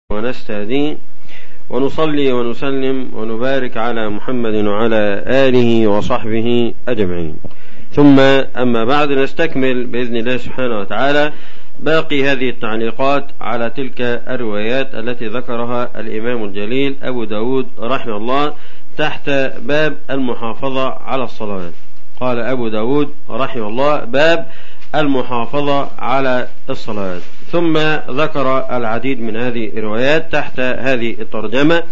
ونستهديه ونصلي ونسلم ونبارك على محمد وعلى آله وصحبه أجمعين ثم أما بعد نستكمل بإذن الله سبحانه وتعالى باقي هذه التعليقات على تلك الروايات التي ذكرها الإمام الجليل أبو داود رحمه الله تحت باب المحافظة على الصلوات قال أبو داود رحمه الله باب المحافظة على الصلاة ثم ذكر العديد من هذه الروايات تحت هذه الترجمة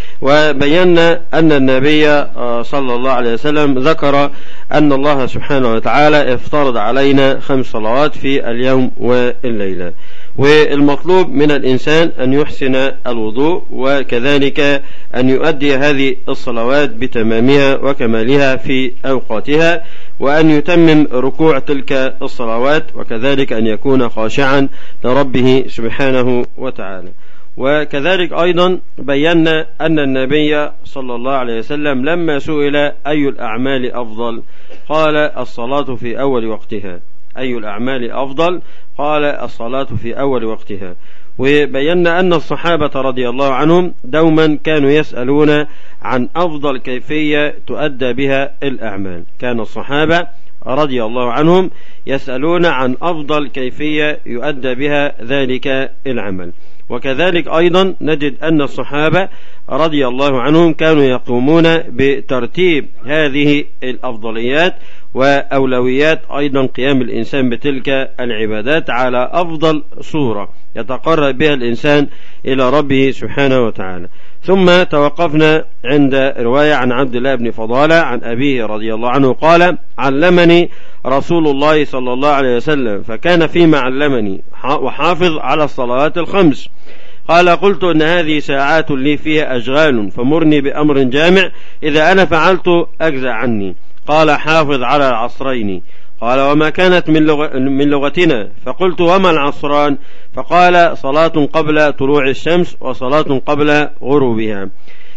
وبينا أن النبي صلى الله عليه وسلم ذكر أن الله سبحانه وتعالى افترض علينا خمس صلوات في اليوم والليلة والمطلوب من الإنسان أن يحسن الوضوء وكذلك أن يؤدي هذه الصلوات بتمامها وكمالها في أوقاتها وأن يتمم ركوع تلك الصلوات وكذلك أن يكون خاشعا لربه سبحانه وتعالى وكذلك أيضا بينا أن النبي صلى الله عليه وسلم لما سئل أي الأعمال أفضل قال الصلاة في أول وقتها أي الأعمال أفضل قال الصلاة في أول وقتها وبينا أن الصحابة رضي الله عنهم دوما كانوا يسألون عن أفضل كيفية تؤدى بها الأعمال كان الصحابة رضي الله عنهم يسألون عن أفضل كيفية يؤدى بها ذلك العمل وكذلك أيضا نجد أن الصحابة رضي الله عنهم كانوا يقومون بترتيب هذه الأفضليات وأولويات أيضا قيام الإنسان بتلك العبادات على أفضل صورة يتقرب بها الإنسان إلى ربه سبحانه وتعالى ثم توقفنا عند رواية عن عبد الله بن فضالة عن أبيه رضي الله عنه قال علمني رسول الله صلى الله عليه وسلم فكان فيما علمني وحافظ على الصلوات الخمس قال قلت ان هذه ساعات لي فيها اشغال فمرني بامر جامع اذا انا فعلت اجزى عني قال حافظ على العصرين قال وما كانت من, لغ... من لغتنا فقلت وما العصران فقال صلاة قبل طلوع الشمس وصلاة قبل غروبها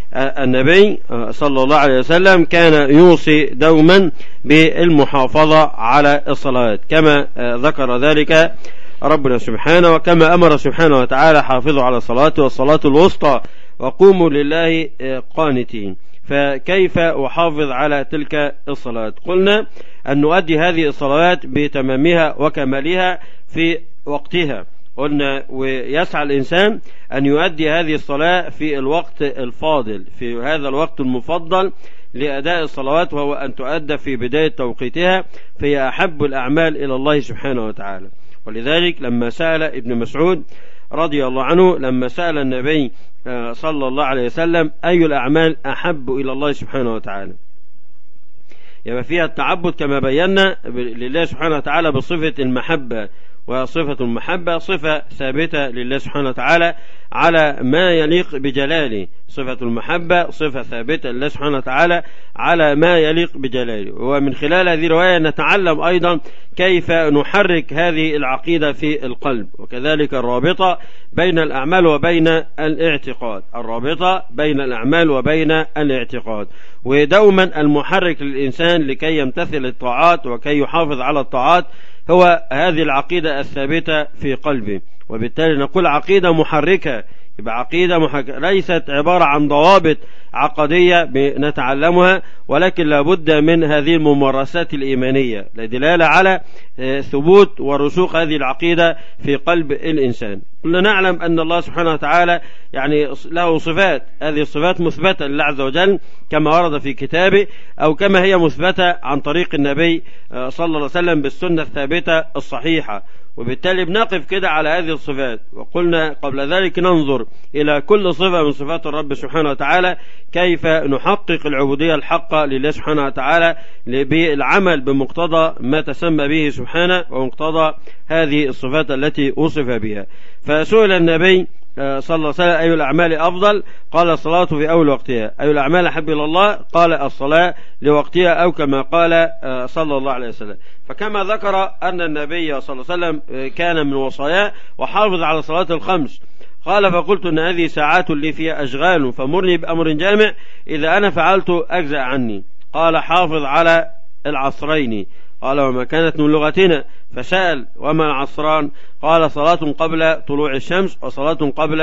النبي صلى الله عليه وسلم كان يوصي دوما بالمحافظة على الصلاة كما ذكر ذلك ربنا سبحانه وكما أمر سبحانه وتعالى حافظوا على الصلاة والصلاة الوسطى وقوموا لله قانتين فكيف أحافظ على تلك الصلاة قلنا أن نؤدي هذه الصلوات بتمامها وكمالها في وقتها قلنا ويسعى الإنسان أن يؤدي هذه الصلاة في الوقت الفاضل في هذا الوقت المفضل لأداء الصلوات وهو أن تؤدى في بداية توقيتها فهي أحب الأعمال إلى الله سبحانه وتعالى ولذلك لما سأل ابن مسعود رضي الله عنه لما سأل النبي صلى الله عليه وسلم أي الأعمال أحب إلى الله سبحانه وتعالى يبقى فيها التعبد كما بينا لله سبحانه وتعالى بصفة المحبة وصفة المحبة صفة ثابتة لله سبحانه وتعالى على ما يليق بجلاله صفة المحبة صفة ثابتة لله سبحانه وتعالى على ما يليق بجلاله ومن خلال هذه الرواية نتعلم أيضا كيف نحرك هذه العقيدة في القلب وكذلك الرابطة بين الأعمال وبين الاعتقاد الرابطة بين الأعمال وبين الاعتقاد ودوما المحرك للإنسان لكي يمتثل الطاعات وكي يحافظ على الطاعات هو هذه العقيدة الثابتة في قلبه وبالتالي نقول عقيدة محركة يبقى عقيدة محركة ليست عبارة عن ضوابط عقدية نتعلمها ولكن لابد من هذه الممارسات الإيمانية لدلالة على ثبوت ورسوخ هذه العقيدة في قلب الإنسان كلنا نعلم أن الله سبحانه وتعالى يعني له صفات هذه الصفات مثبتة لله عز وجل كما ورد في كتابه أو كما هي مثبتة عن طريق النبي صلى الله عليه وسلم بالسنة الثابتة الصحيحة وبالتالي بنقف كده على هذه الصفات وقلنا قبل ذلك ننظر إلى كل صفة من صفات الرب سبحانه وتعالى كيف نحقق العبودية الحقة لله سبحانه وتعالى بالعمل بمقتضى ما تسمى به سبحانه ومقتضى هذه الصفات التي وصف بها فسئل النبي صلى الله عليه وسلم أي الأعمال أفضل قال الصلاة في أول وقتها أي الأعمال أحب إلى الله قال الصلاة لوقتها أو كما قال صلى الله عليه وسلم فكما ذكر أن النبي صلى الله عليه وسلم كان من وصاياه وحافظ على صلاة الخمس قال فقلت أن هذه ساعات لي فيها أشغال فمرني بأمر جامع إذا أنا فعلت أجزأ عني قال حافظ على العصرين قال وما كانت من لغتنا فسأل وما العصران قال صلاة قبل طلوع الشمس وصلاة قبل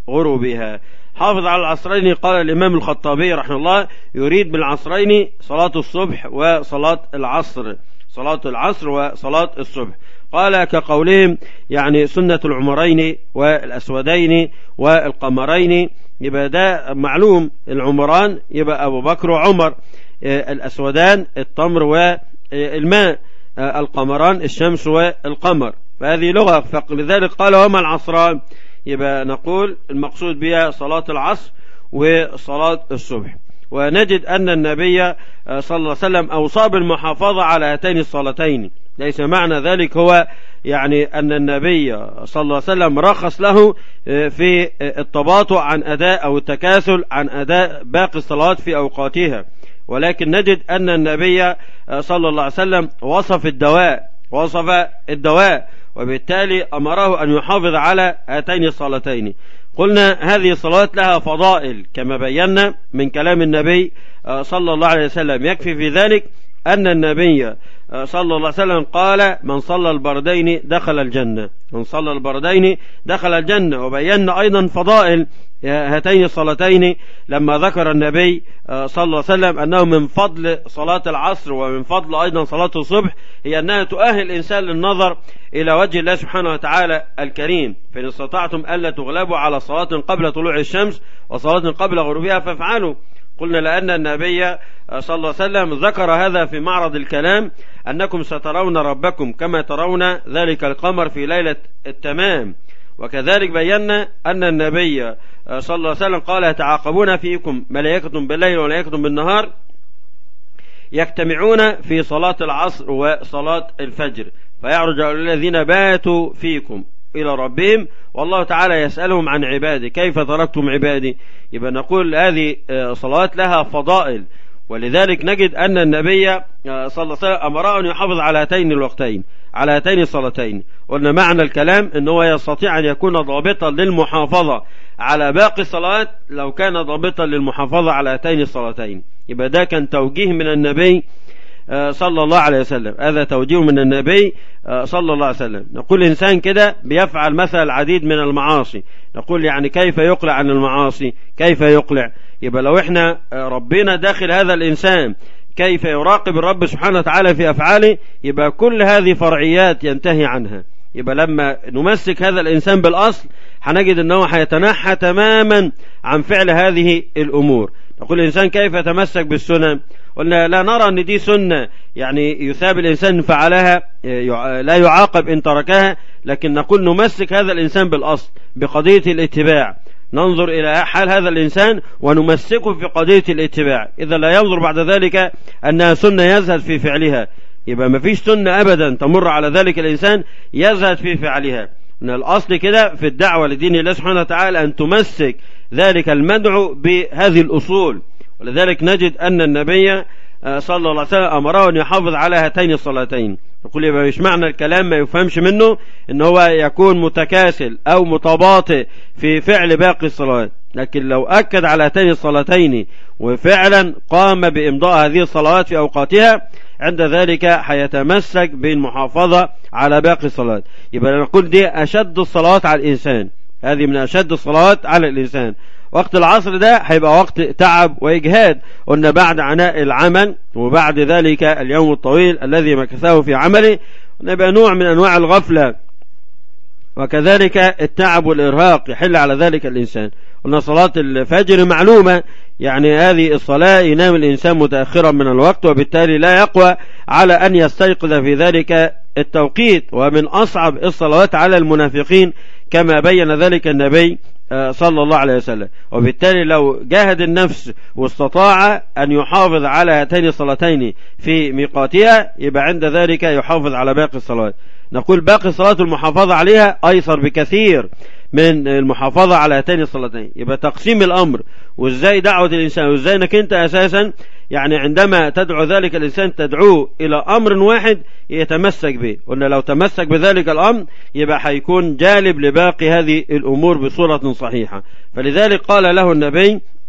غروبها حافظ على العصرين قال الإمام الخطابي رحمه الله يريد بالعصرين صلاة الصبح وصلاة العصر صلاة العصر وصلاة الصبح قال كقولهم يعني سنة العمرين والأسودين والقمرين يبقى ده معلوم العمران يبقى أبو بكر وعمر الأسودان التمر والماء القمران الشمس والقمر فهذه لغة فلذلك قال وما العصران يبقى نقول المقصود بها صلاة العصر وصلاة الصبح ونجد أن النبي صلى الله عليه وسلم أوصى بالمحافظة على هاتين الصلاتين ليس معنى ذلك هو يعني أن النبي صلى الله عليه وسلم رخص له في التباطؤ عن أداء أو التكاسل عن أداء باقي الصلوات في أوقاتها ولكن نجد أن النبي صلى الله عليه وسلم وصف الدواء وصف الدواء وبالتالي أمره أن يحافظ على هاتين الصلاتين قلنا هذه الصلوات لها فضائل كما بينا من كلام النبي صلى الله عليه وسلم يكفي في ذلك أن النبي صلى الله عليه وسلم قال من صلى البردين دخل الجنة من صلى البردين دخل الجنة وبينا أيضا فضائل هاتين الصلاتين لما ذكر النبي صلى الله عليه وسلم أنه من فضل صلاة العصر ومن فضل أيضا صلاة الصبح هي أنها تؤهل الإنسان للنظر إلى وجه الله سبحانه وتعالى الكريم فإن استطعتم ألا تغلبوا على صلاة قبل طلوع الشمس وصلاة قبل غروبها فافعلوا قلنا لأن النبي صلى الله عليه وسلم ذكر هذا في معرض الكلام أنكم سترون ربكم كما ترون ذلك القمر في ليلة التمام وكذلك بينا أن النبي صلى الله عليه وسلم قال يتعاقبون فيكم ملائكة بالليل وملائكة بالنهار يجتمعون في صلاة العصر وصلاة الفجر فيعرج الذين باتوا فيكم إلى ربهم والله تعالى يسألهم عن عبادي كيف تركتم عبادي يبقى نقول هذه صلوات لها فضائل ولذلك نجد أن النبي صلى الله عليه وسلم أمره أن يحافظ على هاتين الوقتين على هاتين الصلاتين قلنا معنى الكلام أنه يستطيع أن يكون ضابطا للمحافظة على باقي الصلوات لو كان ضابطا للمحافظة على هاتين الصلاتين يبقى ده كان توجيه من النبي صلى الله عليه وسلم هذا توجيه من النبي صلى الله عليه وسلم نقول إنسان كده بيفعل مثلا العديد من المعاصي نقول يعني كيف يقلع عن المعاصي كيف يقلع يبقى لو احنا ربنا داخل هذا الإنسان كيف يراقب الرب سبحانه وتعالى في أفعاله يبقى كل هذه فرعيات ينتهي عنها يبقى لما نمسك هذا الإنسان بالأصل هنجد أنه هيتنحى تماما عن فعل هذه الأمور نقول الإنسان كيف يتمسك بالسنن قلنا لا نرى أن دي سنة يعني يثاب الإنسان إن فعلها لا يعاقب إن تركها لكن نقول نمسك هذا الإنسان بالأصل بقضية الاتباع ننظر إلى حال هذا الإنسان ونمسكه في قضية الاتباع إذا لا ينظر بعد ذلك أنها سنة يزهد في فعلها يبقى ما فيش سنة أبدا تمر على ذلك الإنسان يزهد في فعلها من الأصل كده في الدعوة لدين الله سبحانه وتعالى أن تمسك ذلك المدعو بهذه الأصول ولذلك نجد أن النبي صلى الله عليه وسلم أمره أن يحافظ على هاتين الصلاتين يقول يبقى مش معنى الكلام ما يفهمش منه ان هو يكون متكاسل او متباطئ في فعل باقي الصلوات لكن لو أكد على هاتين الصلاتين وفعلا قام بإمضاء هذه الصلوات في أوقاتها عند ذلك حيتمسك بالمحافظة على باقي الصلوات يبقى نقول دي أشد الصلوات على الإنسان هذه من أشد الصلوات على الإنسان وقت العصر ده هيبقى وقت تعب وإجهاد قلنا بعد عناء العمل وبعد ذلك اليوم الطويل الذي مكثه في عمله نبقى نوع من أنواع الغفلة وكذلك التعب والإرهاق يحل على ذلك الإنسان قلنا صلاة الفجر معلومة يعني هذه الصلاة ينام الإنسان متأخرا من الوقت وبالتالي لا يقوى على أن يستيقظ في ذلك التوقيت ومن أصعب الصلوات على المنافقين كما بين ذلك النبي صلى الله عليه وسلم وبالتالي لو جاهد النفس واستطاع أن يحافظ على هاتين الصلاتين في ميقاتها يبقى عند ذلك يحافظ على باقي الصلوات نقول باقي الصلاة المحافظة عليها أيسر بكثير من المحافظة على هاتين الصلاتين يبقى تقسيم الأمر وإزاي دعوة الإنسان وإزاي أنك أنت أساسا يعني عندما تدعو ذلك الإنسان تدعوه إلى أمر واحد يتمسك به قلنا لو تمسك بذلك الأمر يبقى حيكون جالب لباقي هذه الأمور بصورة صحيحة فلذلك قال له النبي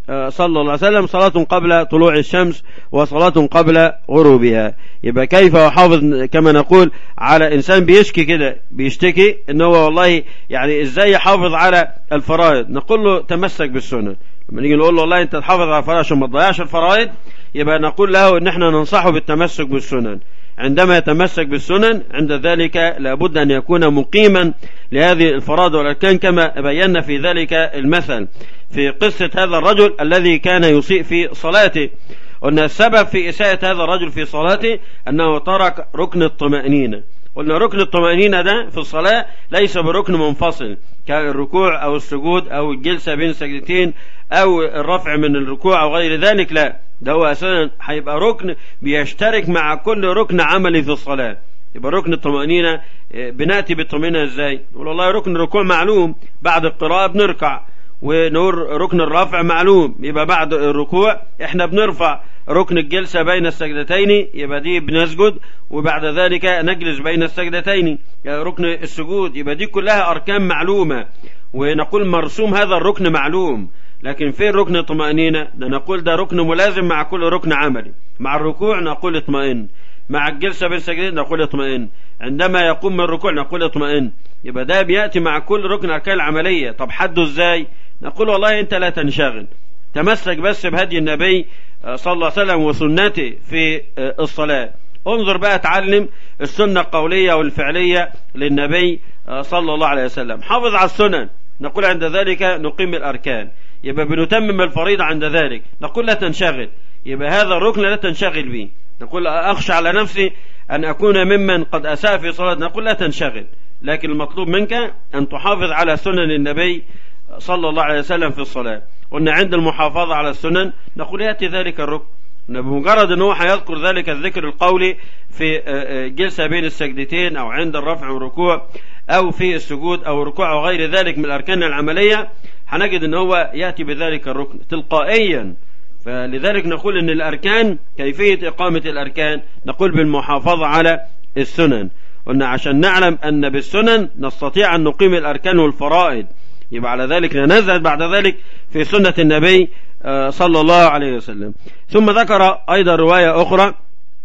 صلى الله عليه وسلم صلاة قبل طلوع الشمس وصلاة قبل غروبها يبقى كيف يحافظ كما نقول على إنسان بيشكي كده بيشتكي إن هو والله يعني إزاي يحافظ على الفرائض نقول له تمسك بالسنة لما نيجي نقول له والله أنت تحافظ على الفرائض عشان ما تضيعش الفرائض يبقى نقول له إن احنا ننصحه بالتمسك بالسنن عندما يتمسك بالسنن عند ذلك لابد أن يكون مقيما لهذه الفرائض والأركان كما بينا في ذلك المثل في قصة هذا الرجل الذي كان يسيء في صلاته قلنا السبب في إساءة هذا الرجل في صلاته أنه ترك ركن الطمأنينة قلنا ركن الطمأنينة ده في الصلاة ليس بركن منفصل كالركوع أو السجود أو الجلسة بين السجدتين أو الرفع من الركوع أو غير ذلك لا ده هو أساسا هيبقى ركن بيشترك مع كل ركن عملي في الصلاة يبقى ركن الطمأنينة بنأتي بالطمأنينة ازاي نقول والله ركن الركوع معلوم بعد القراءة بنركع ونور ركن الرفع معلوم يبقى بعد الركوع احنا بنرفع ركن الجلسة بين السجدتين يبقى دي بنسجد وبعد ذلك نجلس بين السجدتين ركن السجود يبقى دي كلها أركان معلومة ونقول مرسوم هذا الركن معلوم لكن فين ركن الطمأنينة ده نقول ده ركن ملازم مع كل ركن عملي مع الركوع نقول اطمئن مع الجلسة بين السجدتين نقول اطمئن عندما يقوم من الركوع نقول اطمئن يبقى ده بيأتي مع كل ركن أركان العملية طب حده ازاي نقول والله انت لا تنشغل تمسك بس بهدي النبي صلى الله عليه وسلم وسنته في الصلاة انظر بقى تعلم السنة القولية والفعلية للنبي صلى الله عليه وسلم حافظ على السنن نقول عند ذلك نقيم الأركان يبقى بنتمم الفريضة عند ذلك نقول لا تنشغل يبقى هذا الركن لا تنشغل به نقول أخشى على نفسي أن أكون ممن قد أساء في صلاة نقول لا تنشغل لكن المطلوب منك أن تحافظ على سنن النبي صلى الله عليه وسلم في الصلاة قلنا عند المحافظة على السنن نقول يأتي ذلك الركن بمجرد ان هو هيذكر ذلك الذكر القولي في جلسة بين السجدتين او عند الرفع والركوع او في السجود او الركوع او غير ذلك من الاركان العملية هنجد ان هو يأتي بذلك الركن تلقائيا فلذلك نقول ان الاركان كيفية اقامة الاركان نقول بالمحافظة على السنن قلنا عشان نعلم ان بالسنن نستطيع ان نقيم الاركان والفرائض يبقى على ذلك نزل بعد ذلك في سنة النبي صلى الله عليه وسلم ثم ذكر أيضا رواية أخرى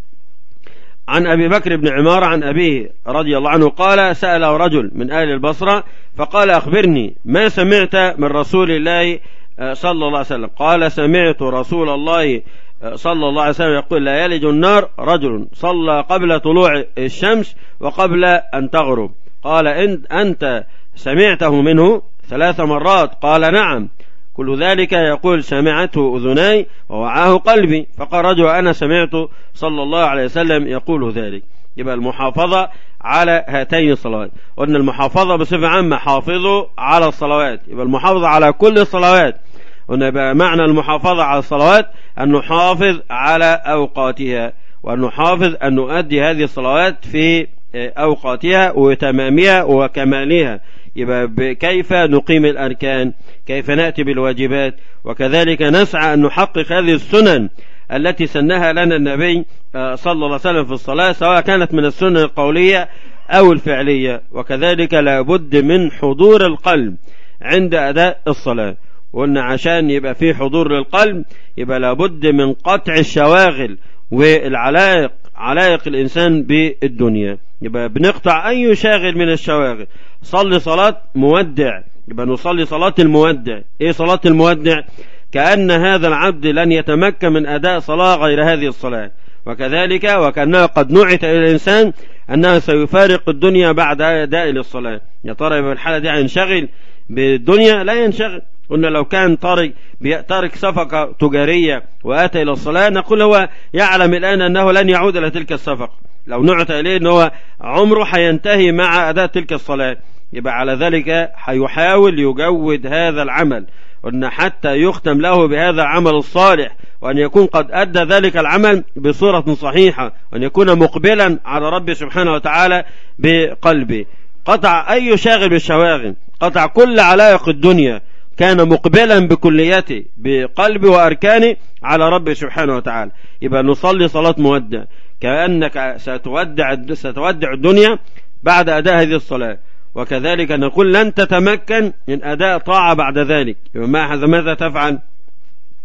عن أبي بكر بن عمارة عن أبيه رضي الله عنه قال سأل رجل من أهل البصرة فقال أخبرني ما سمعت من رسول الله صلى الله عليه وسلم قال سمعت رسول الله صلى الله عليه وسلم يقول لا يلج النار رجل صلى قبل طلوع الشمس وقبل أن تغرب قال أنت سمعته منه ثلاث مرات قال نعم كل ذلك يقول سمعته أذناي ووعاه قلبي فقال رجل أنا سمعت صلى الله عليه وسلم يقول ذلك يبقى المحافظة على هاتين الصلوات قلنا المحافظة بصفة عامة حافظوا على الصلوات يبقى المحافظة على كل الصلوات قلنا يبقى معنى المحافظة على الصلوات أن نحافظ على أوقاتها وأن نحافظ أن نؤدي هذه الصلوات في أوقاتها وتمامها وكمالها يبقى كيف نقيم الأركان كيف نأتي بالواجبات وكذلك نسعى أن نحقق هذه السنن التي سنها لنا النبي صلى الله عليه وسلم في الصلاة سواء كانت من السنن القولية أو الفعلية وكذلك لابد من حضور القلب عند أداء الصلاة وقلنا عشان يبقى في حضور للقلب يبقى لابد من قطع الشواغل والعلائق علائق الإنسان بالدنيا يبقى بنقطع أي شاغل من الشواغل صلي صلاة مودع يبقى نصلي صلاة المودع إيه صلاة المودع كأن هذا العبد لن يتمكن من أداء صلاة غير هذه الصلاة وكذلك وكأنها قد نعت إلى الإنسان أنه سيفارق الدنيا بعد أداء للصلاة يا ترى يبقى الحالة دي هينشغل بالدنيا لا ينشغل قلنا لو كان طارق تارك صفقة تجارية وأتى إلى الصلاة نقول هو يعلم الآن أنه لن يعود إلى تلك الصفقة لو نعت إليه أنه هو عمره هينتهي مع أداء تلك الصلاة يبقى على ذلك هيحاول يجود هذا العمل قلنا حتى يختم له بهذا العمل الصالح وأن يكون قد أدى ذلك العمل بصورة صحيحة وأن يكون مقبلا على ربه سبحانه وتعالى بقلبه قطع أي شاغل بالشواغل قطع كل علائق الدنيا كان مقبلا بكليته بقلبه وأركانه على ربه سبحانه وتعالى يبقى نصلي صلاة مودع كأنك ستودع ستودع الدنيا بعد أداء هذه الصلاة وكذلك نقول لن تتمكن من أداء طاعة بعد ذلك ماذا تفعل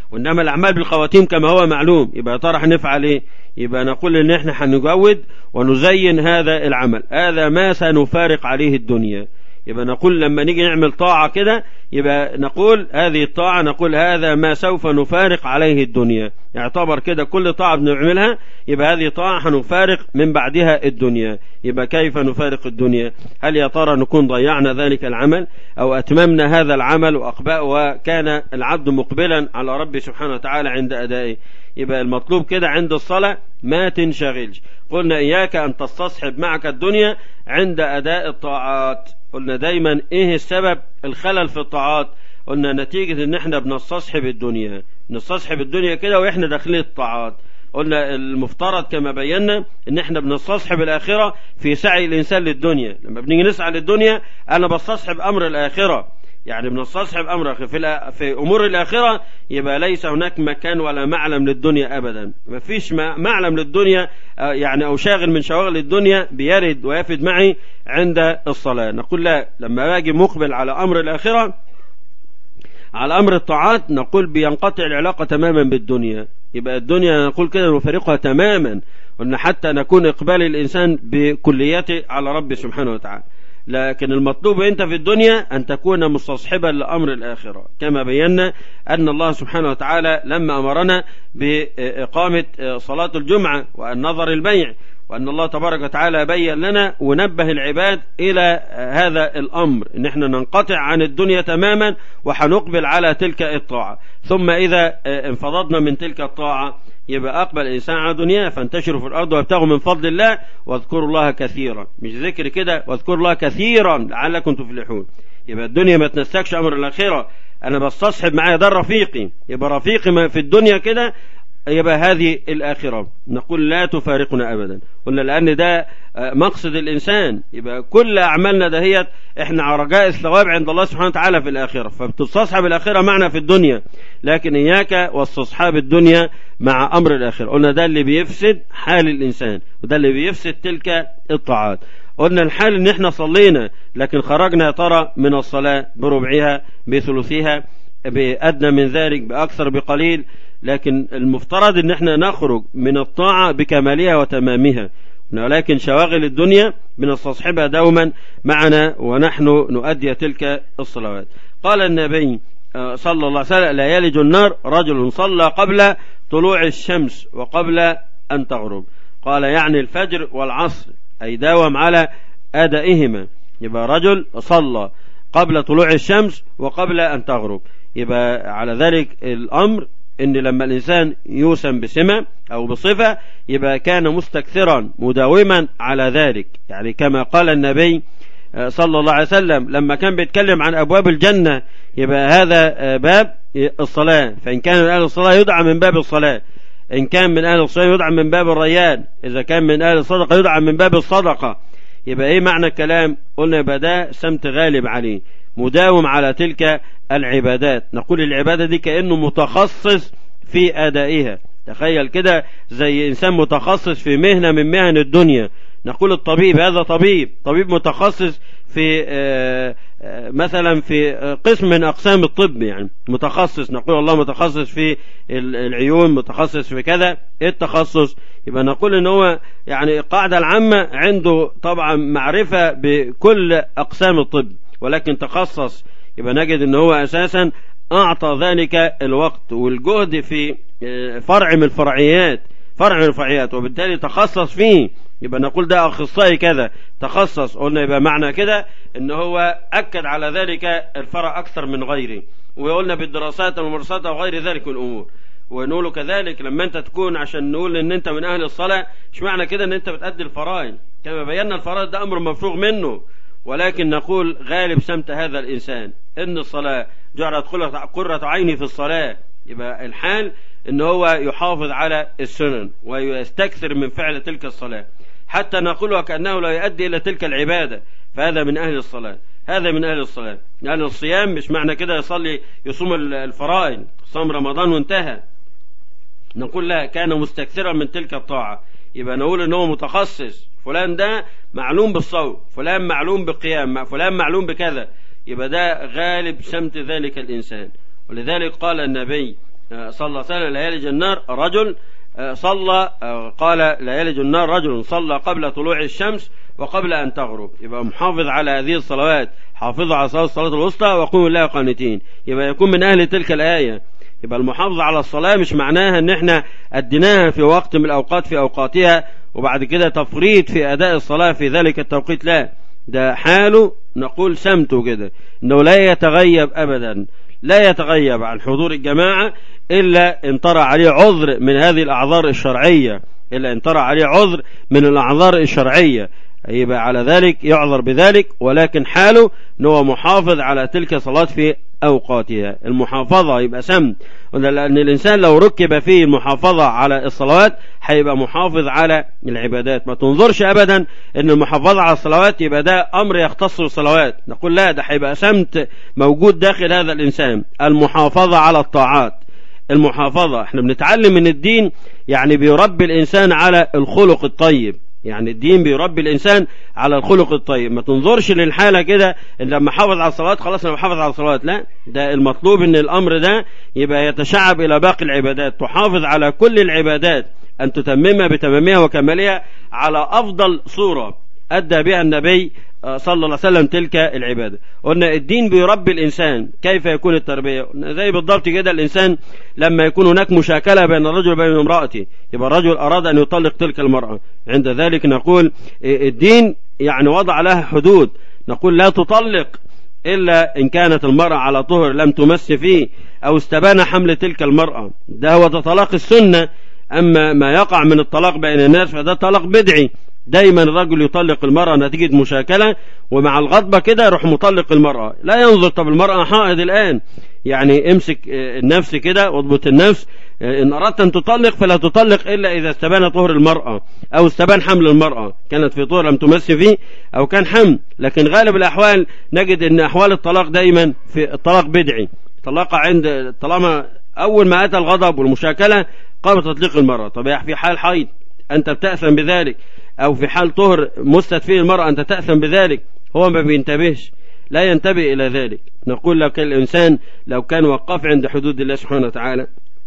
وإنما الأعمال بالخواتيم كما هو معلوم يبقى ترى هنفعل إيه يبقى نقول إن إحنا هنجود ونزين هذا العمل هذا ما سنفارق عليه الدنيا يبقى نقول لما نيجي نعمل طاعة كده يبقى نقول هذه الطاعة نقول هذا ما سوف نفارق عليه الدنيا يعتبر كده كل طاعة بنعملها يبقى هذه طاعة هنفارق من بعدها الدنيا يبقى كيف نفارق الدنيا هل يا ترى نكون ضيعنا ذلك العمل أو أتممنا هذا العمل وأقبأ وكان العبد مقبلا على ربه سبحانه وتعالى عند أدائه يبقى المطلوب كده عند الصلاة ما تنشغلش قلنا إياك أن تستصحب معك الدنيا عند أداء الطاعات قلنا دايما إيه السبب الخلل في الطاعات قلنا نتيجة إن إحنا بنستصحب الدنيا نستصحب الدنيا كده وإحنا داخلين الطاعات قلنا المفترض كما بينا ان احنا بنستصحب الاخره في سعي الانسان للدنيا لما بنيجي نسعى للدنيا انا بستصحب امر الاخره يعني بنستصحب امر في في امور الاخره يبقى ليس هناك مكان ولا معلم للدنيا ابدا ما فيش معلم للدنيا يعني او شاغل من شواغل الدنيا بيرد ويفد معي عند الصلاه نقول لا لما باجي مقبل على امر الاخره على امر الطاعات نقول بينقطع العلاقه تماما بالدنيا يبقى الدنيا نقول كده نفارقها تماما وان حتى نكون اقبال الانسان بكليته على ربه سبحانه وتعالى لكن المطلوب انت في الدنيا ان تكون مستصحبا لامر الاخره كما بينا ان الله سبحانه وتعالى لما امرنا باقامه صلاه الجمعه وان نظر البيع وأن الله تبارك وتعالى بين لنا ونبه العباد إلى هذا الأمر إن احنا ننقطع عن الدنيا تماما وحنقبل على تلك الطاعة ثم إذا انفضضنا من تلك الطاعة يبقى أقبل الإنسان على دنياه فانتشروا في الأرض وابتغوا من فضل الله واذكروا الله كثيرا مش ذكر كده واذكروا الله كثيرا لعلكم تفلحون يبقى الدنيا ما تنسكش أمر الآخرة أنا بستصحب معايا ده رفيقي يبقى رفيقي في الدنيا كده يبقى هذه الآخرة نقول لا تفارقنا أبدا قلنا لأن ده مقصد الإنسان يبقى كل أعمالنا دهيت إحنا على رجاء الثواب عند الله سبحانه وتعالى في الآخرة فبتستصحب الآخرة معنا في الدنيا لكن إياك واستصحاب الدنيا مع أمر الآخرة قلنا ده اللي بيفسد حال الإنسان وده اللي بيفسد تلك الطاعات قلنا الحال ان احنا صلينا لكن خرجنا يا ترى من الصلاة بربعها بثلثها بأدنى من ذلك بأكثر بقليل لكن المفترض ان احنا نخرج من الطاعة بكمالها وتمامها ولكن شواغل الدنيا بنستصحبها دوما معنا ونحن نؤدي تلك الصلوات قال النبي صلى الله عليه وسلم لا يلج النار رجل صلى قبل طلوع الشمس وقبل أن تغرب قال يعني الفجر والعصر أي داوم على أدائهما يبقى رجل صلى قبل طلوع الشمس وقبل أن تغرب يبقى على ذلك الأمر ان لما الانسان يوسم بسمة او بصفة يبقى كان مستكثرا مداوما على ذلك يعني كما قال النبي صلى الله عليه وسلم لما كان بيتكلم عن ابواب الجنة يبقى هذا باب الصلاة فان كان من اهل الصلاة يدعى من باب الصلاة ان كان من اهل الصلاة يدعى من باب الريان اذا كان من اهل الصدقة يدعى من باب الصدقة يبقى ايه معنى الكلام قلنا يبقى ده سمت غالب عليه مداوم على تلك العبادات نقول العبادة دي كأنه متخصص في أدائها تخيل كده زي إنسان متخصص في مهنة من مهن الدنيا نقول الطبيب هذا طبيب طبيب متخصص في مثلا في قسم من أقسام الطب يعني متخصص نقول الله متخصص في العيون متخصص في كذا ايه التخصص يبقى نقول ان هو يعني القاعدة العامة عنده طبعا معرفة بكل أقسام الطب ولكن تخصص يبقى نجد ان هو اساسا اعطى ذلك الوقت والجهد في فرع من الفرعيات فرع من الفرعيات وبالتالي تخصص فيه يبقى نقول ده اخصائي كذا تخصص قلنا يبقى معنى كده ان هو اكد على ذلك الفرع اكثر من غيره وقلنا بالدراسات والممارسات وغير ذلك من الامور ونقول كذلك لما انت تكون عشان نقول ان انت من اهل الصلاه مش معنى كده ان انت بتأدي الفرائض كما بينا الفرائض ده امر مفروغ منه ولكن نقول غالب سمت هذا الإنسان إن الصلاة جعلت قرة عيني في الصلاة يبقى الحال إن هو يحافظ على السنن ويستكثر من فعل تلك الصلاة حتى نقول وكأنه لا يؤدي إلى تلك العبادة فهذا من أهل الصلاة هذا من أهل الصلاة لأن الصيام مش معنى كده يصلي يصوم الفرائض صام رمضان وانتهى نقول لا كان مستكثرا من تلك الطاعة يبقى نقول ان هو متخصص فلان ده معلوم بالصوم فلان معلوم بالقيام فلان معلوم بكذا يبقى ده غالب سمت ذلك الإنسان ولذلك قال النبي صلى الله عليه وسلم لا يلج النار رجل صلى قال لا يلج النار رجل صلى قبل طلوع الشمس وقبل أن تغرب يبقى محافظ على هذه الصلوات حافظوا على صلاة الصلاة الوسطى وقوموا الله قانتين يبقى يكون من أهل تلك الآية يبقى المحافظة على الصلاة مش معناها ان احنا أديناها في وقت من الأوقات في أوقاتها وبعد كده تفريط في أداء الصلاة في ذلك التوقيت لا ده حاله نقول سمته كده انه لا يتغيب ابدا لا يتغيب عن حضور الجماعة إلا إن طرى عليه عذر من هذه الأعذار الشرعية إلا إن طرى عليه عذر من الأعذار الشرعية يبقى على ذلك يعذر بذلك ولكن حاله أنه محافظ على تلك الصلاة في أوقاتها المحافظة يبقى سمت لأن الإنسان لو ركب فيه المحافظة على الصلوات هيبقى محافظ على العبادات ما تنظرش أبدا أن المحافظة على الصلوات يبقى ده أمر يختص بالصلوات نقول لا ده هيبقى سمت موجود داخل هذا الإنسان المحافظة على الطاعات المحافظة احنا بنتعلم من الدين يعني بيربي الإنسان على الخلق الطيب يعني الدين بيربي الإنسان على الخلق الطيب ما تنظرش للحالة كده إن لما حافظ على الصلاة خلاص أنا بحافظ على الصلاة لا ده المطلوب إن الأمر ده يبقى يتشعب إلى باقي العبادات تحافظ على كل العبادات أن تتممها بتمامها وكمالها على أفضل صورة أدى بها النبي صلى الله عليه وسلم تلك العبادة قلنا الدين بيربي الإنسان كيف يكون التربية زي بالضبط كده الإنسان لما يكون هناك مشاكلة بين الرجل وبين امرأته يبقى الرجل أراد أن يطلق تلك المرأة عند ذلك نقول الدين يعني وضع لها حدود نقول لا تطلق إلا إن كانت المرأة على طهر لم تمس فيه أو استبان حمل تلك المرأة ده هو ده طلاق السنة أما ما يقع من الطلاق بين الناس فده طلاق بدعي دايما الرجل يطلق المرأة نتيجة مشاكلة ومع الغضبة كده يروح مطلق المرأة لا ينظر طب المرأة حائض الآن يعني امسك النفس كده واضبط النفس إن أردت أن تطلق فلا تطلق إلا إذا استبان طهر المرأة أو استبان حمل المرأة كانت في طهر لم تمس فيه أو كان حمل لكن غالب الأحوال نجد أن أحوال الطلاق دايما في الطلاق بدعي طلاق عند طالما أول ما أتى الغضب والمشاكلة قام تطليق المرأة طب في حال حيض أنت بتأثم بذلك أو في حال طهر مست فيه المرأة أنت تأثم بذلك هو ما بينتبهش لا ينتبه إلى ذلك نقول لك الإنسان لو كان وقف عند حدود الله سبحانه وتعالى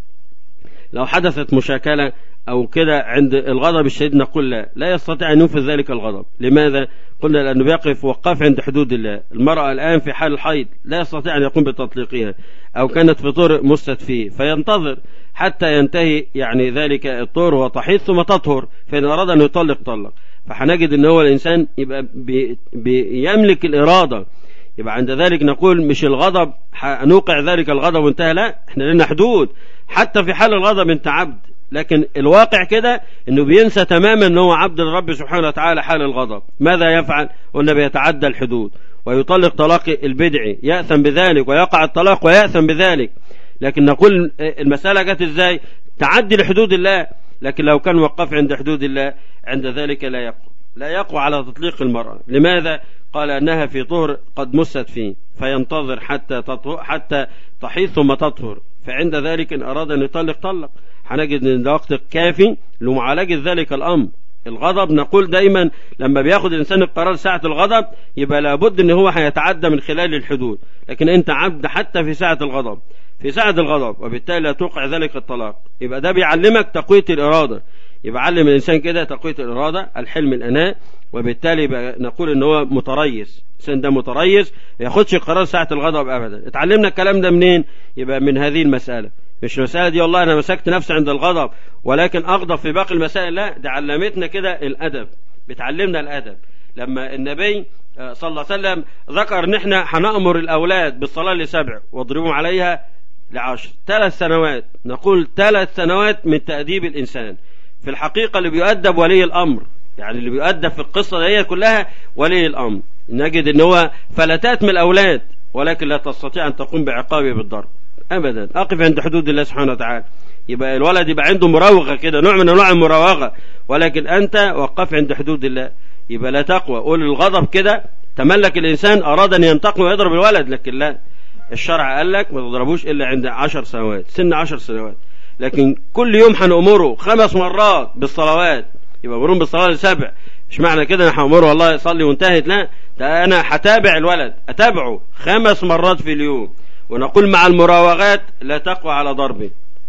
لو حدثت مشاكلة أو كده عند الغضب الشديد نقول لا لا يستطيع أن ينفذ ذلك الغضب لماذا؟ قلنا لأنه بيقف وقف عند حدود الله المرأة الآن في حال الحيض لا يستطيع أن يقوم بتطليقها أو كانت في طور مست فيه فينتظر حتى ينتهي يعني ذلك الطهر وتحيض ثم تطهر فإن أراد أن يطلق طلق فهنجد أن هو الإنسان يبقى بي بيملك الإرادة يبقى عند ذلك نقول مش الغضب نوقع ذلك الغضب وانتهى لا احنا لنا حدود حتى في حال الغضب انت عبد لكن الواقع كده انه بينسى تماما ان هو عبد الرب سبحانه وتعالى حال الغضب ماذا يفعل قلنا بيتعدى الحدود ويطلق طلاق البدعي يأثم بذلك ويقع الطلاق ويأثم بذلك لكن نقول المسألة جت ازاي تعدي لحدود الله لكن لو كان وقف عند حدود الله عند ذلك لا يقوى لا يقوى على تطليق المرأة لماذا قال أنها في طهر قد مست فيه فينتظر حتى تطهر حتى تحيض ثم تطهر فعند ذلك إن أراد أن يطلق طلق هنجد أن ده وقت كافي لمعالجة ذلك الأمر الغضب نقول دايما لما بياخد الإنسان القرار ساعة الغضب يبقى لابد أن هو هيتعدى من خلال الحدود لكن أنت عبد حتى في ساعة الغضب في ساعة الغضب وبالتالي لا توقع ذلك الطلاق يبقى ده بيعلمك تقوية الإرادة يبقى علم الإنسان كده تقوية الإرادة الحلم الأناء وبالتالي بقى نقول ان هو متريس الانسان ده متريس ما ياخدش قرار ساعة الغضب ابدا اتعلمنا الكلام ده منين يبقى من هذه المسألة مش المسألة دي والله انا مسكت نفسي عند الغضب ولكن اغضب في باقي المسائل لا ده علمتنا كده الادب بتعلمنا الادب لما النبي صلى الله عليه وسلم ذكر ان احنا هنأمر الاولاد بالصلاة لسبع واضربهم عليها لعشر ثلاث سنوات نقول ثلاث سنوات من تأديب الانسان في الحقيقة اللي بيؤدب ولي الامر يعني اللي بيؤدب في القصة دي كلها ولي الأمر نجد ان هو فلتات من الأولاد ولكن لا تستطيع أن تقوم بعقابه بالضرب أبدا أقف عند حدود الله سبحانه وتعالى يبقى الولد يبقى عنده مراوغة كده نوع من أنواع المراوغة ولكن أنت وقف عند حدود الله يبقى لا تقوى قول الغضب كده تملك الإنسان أراد أن ينتقم ويضرب الولد لكن لا الشرع قال لك ما تضربوش إلا عند عشر سنوات سن عشر سنوات لكن كل يوم هنأمره خمس مرات بالصلوات يبقى مرون بالصلاة لسبع مش معنى كده انا هامره والله يصلي وانتهت لا ده انا هتابع الولد اتابعه خمس مرات في اليوم ونقول مع المراوغات لا تقوى على ضربه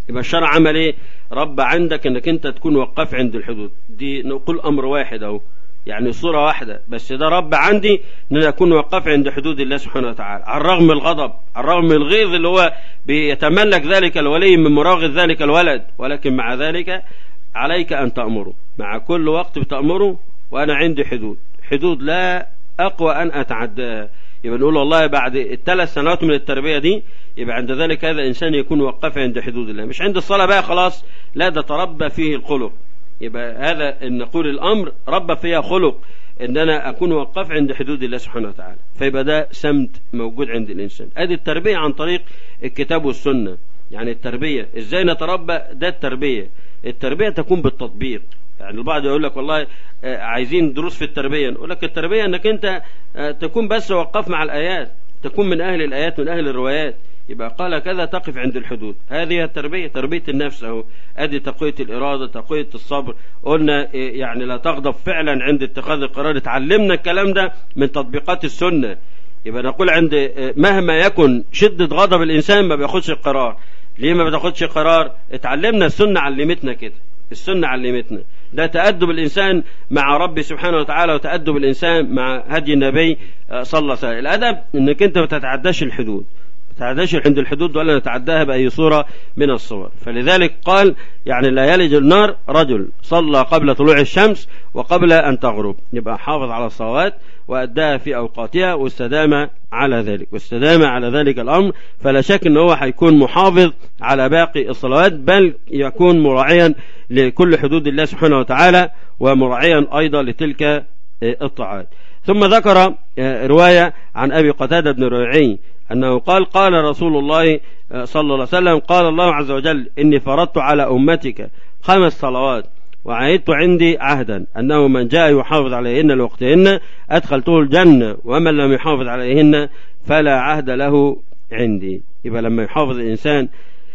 يبقى الشرع عمل ايه رب عندك انك انت تكون وقف عند الحدود دي نقول امر واحد اهو يعني صورة واحدة بس ده رب عندي ان انا اكون وقف عند حدود الله سبحانه وتعالى على الرغم من الغضب على الرغم من الغيظ اللي هو بيتملك ذلك الولي من مراغب ذلك الولد ولكن مع ذلك عليك ان تأمره مع كل وقت بتأمره وانا عندي حدود حدود لا اقوى ان اتعداها يبقى نقول والله بعد الثلاث سنوات من التربية دي يبقى عند ذلك هذا إنسان يكون وقف عند حدود الله مش عند الصلاة بقى خلاص لا ده تربى فيه الخلق يبقى هذا إن نقول الأمر ربى فيها خلق إن أنا أكون وقف عند حدود الله سبحانه وتعالى فيبقى ده سمت موجود عند الإنسان أدي التربية عن طريق الكتاب والسنة يعني التربية إزاي نتربى ده التربية التربية تكون بالتطبيق يعني البعض يقول لك والله عايزين دروس في التربية نقول لك التربية انك انت تكون بس وقف مع الآيات تكون من أهل الآيات من أهل الروايات يبقى قال كذا تقف عند الحدود هذه التربية تربية النفس أهو أدي تقوية الإرادة تقوية الصبر قلنا يعني لا تغضب فعلا عند اتخاذ القرار اتعلمنا الكلام ده من تطبيقات السنة يبقى نقول عند مهما يكن شدة غضب الإنسان ما بياخدش القرار ليه ما بتاخدش قرار اتعلمنا السنة علمتنا كده السنة علمتنا ده تأدب الإنسان مع ربي سبحانه وتعالى وتأدب الإنسان مع هدي النبي صلى الله عليه وسلم الأدب أنك أنت ما تتعداش الحدود تعداش عند الحدود ولا نتعداها بأي صورة من الصور فلذلك قال يعني لا يلج النار رجل صلى قبل طلوع الشمس وقبل أن تغرب يبقى حافظ على الصلوات وأداها في أوقاتها واستدام على ذلك واستدام على ذلك الأمر فلا شك أنه هو هيكون محافظ على باقي الصلوات بل يكون مراعيا لكل حدود الله سبحانه وتعالى ومراعيا أيضا لتلك الطاعات ثم ذكر رواية عن أبي قتادة بن ربيعي أنه قال قال رسول الله صلى الله عليه وسلم قال الله عز وجل إني فرضت على أمتك خمس صلوات وعهدت عندي عهدا أنه من جاء يحافظ عليهن لوقتهن أدخلته الجنة ومن لم يحافظ عليهن فلا عهد له عندي يبقى لما يحافظ الإنسان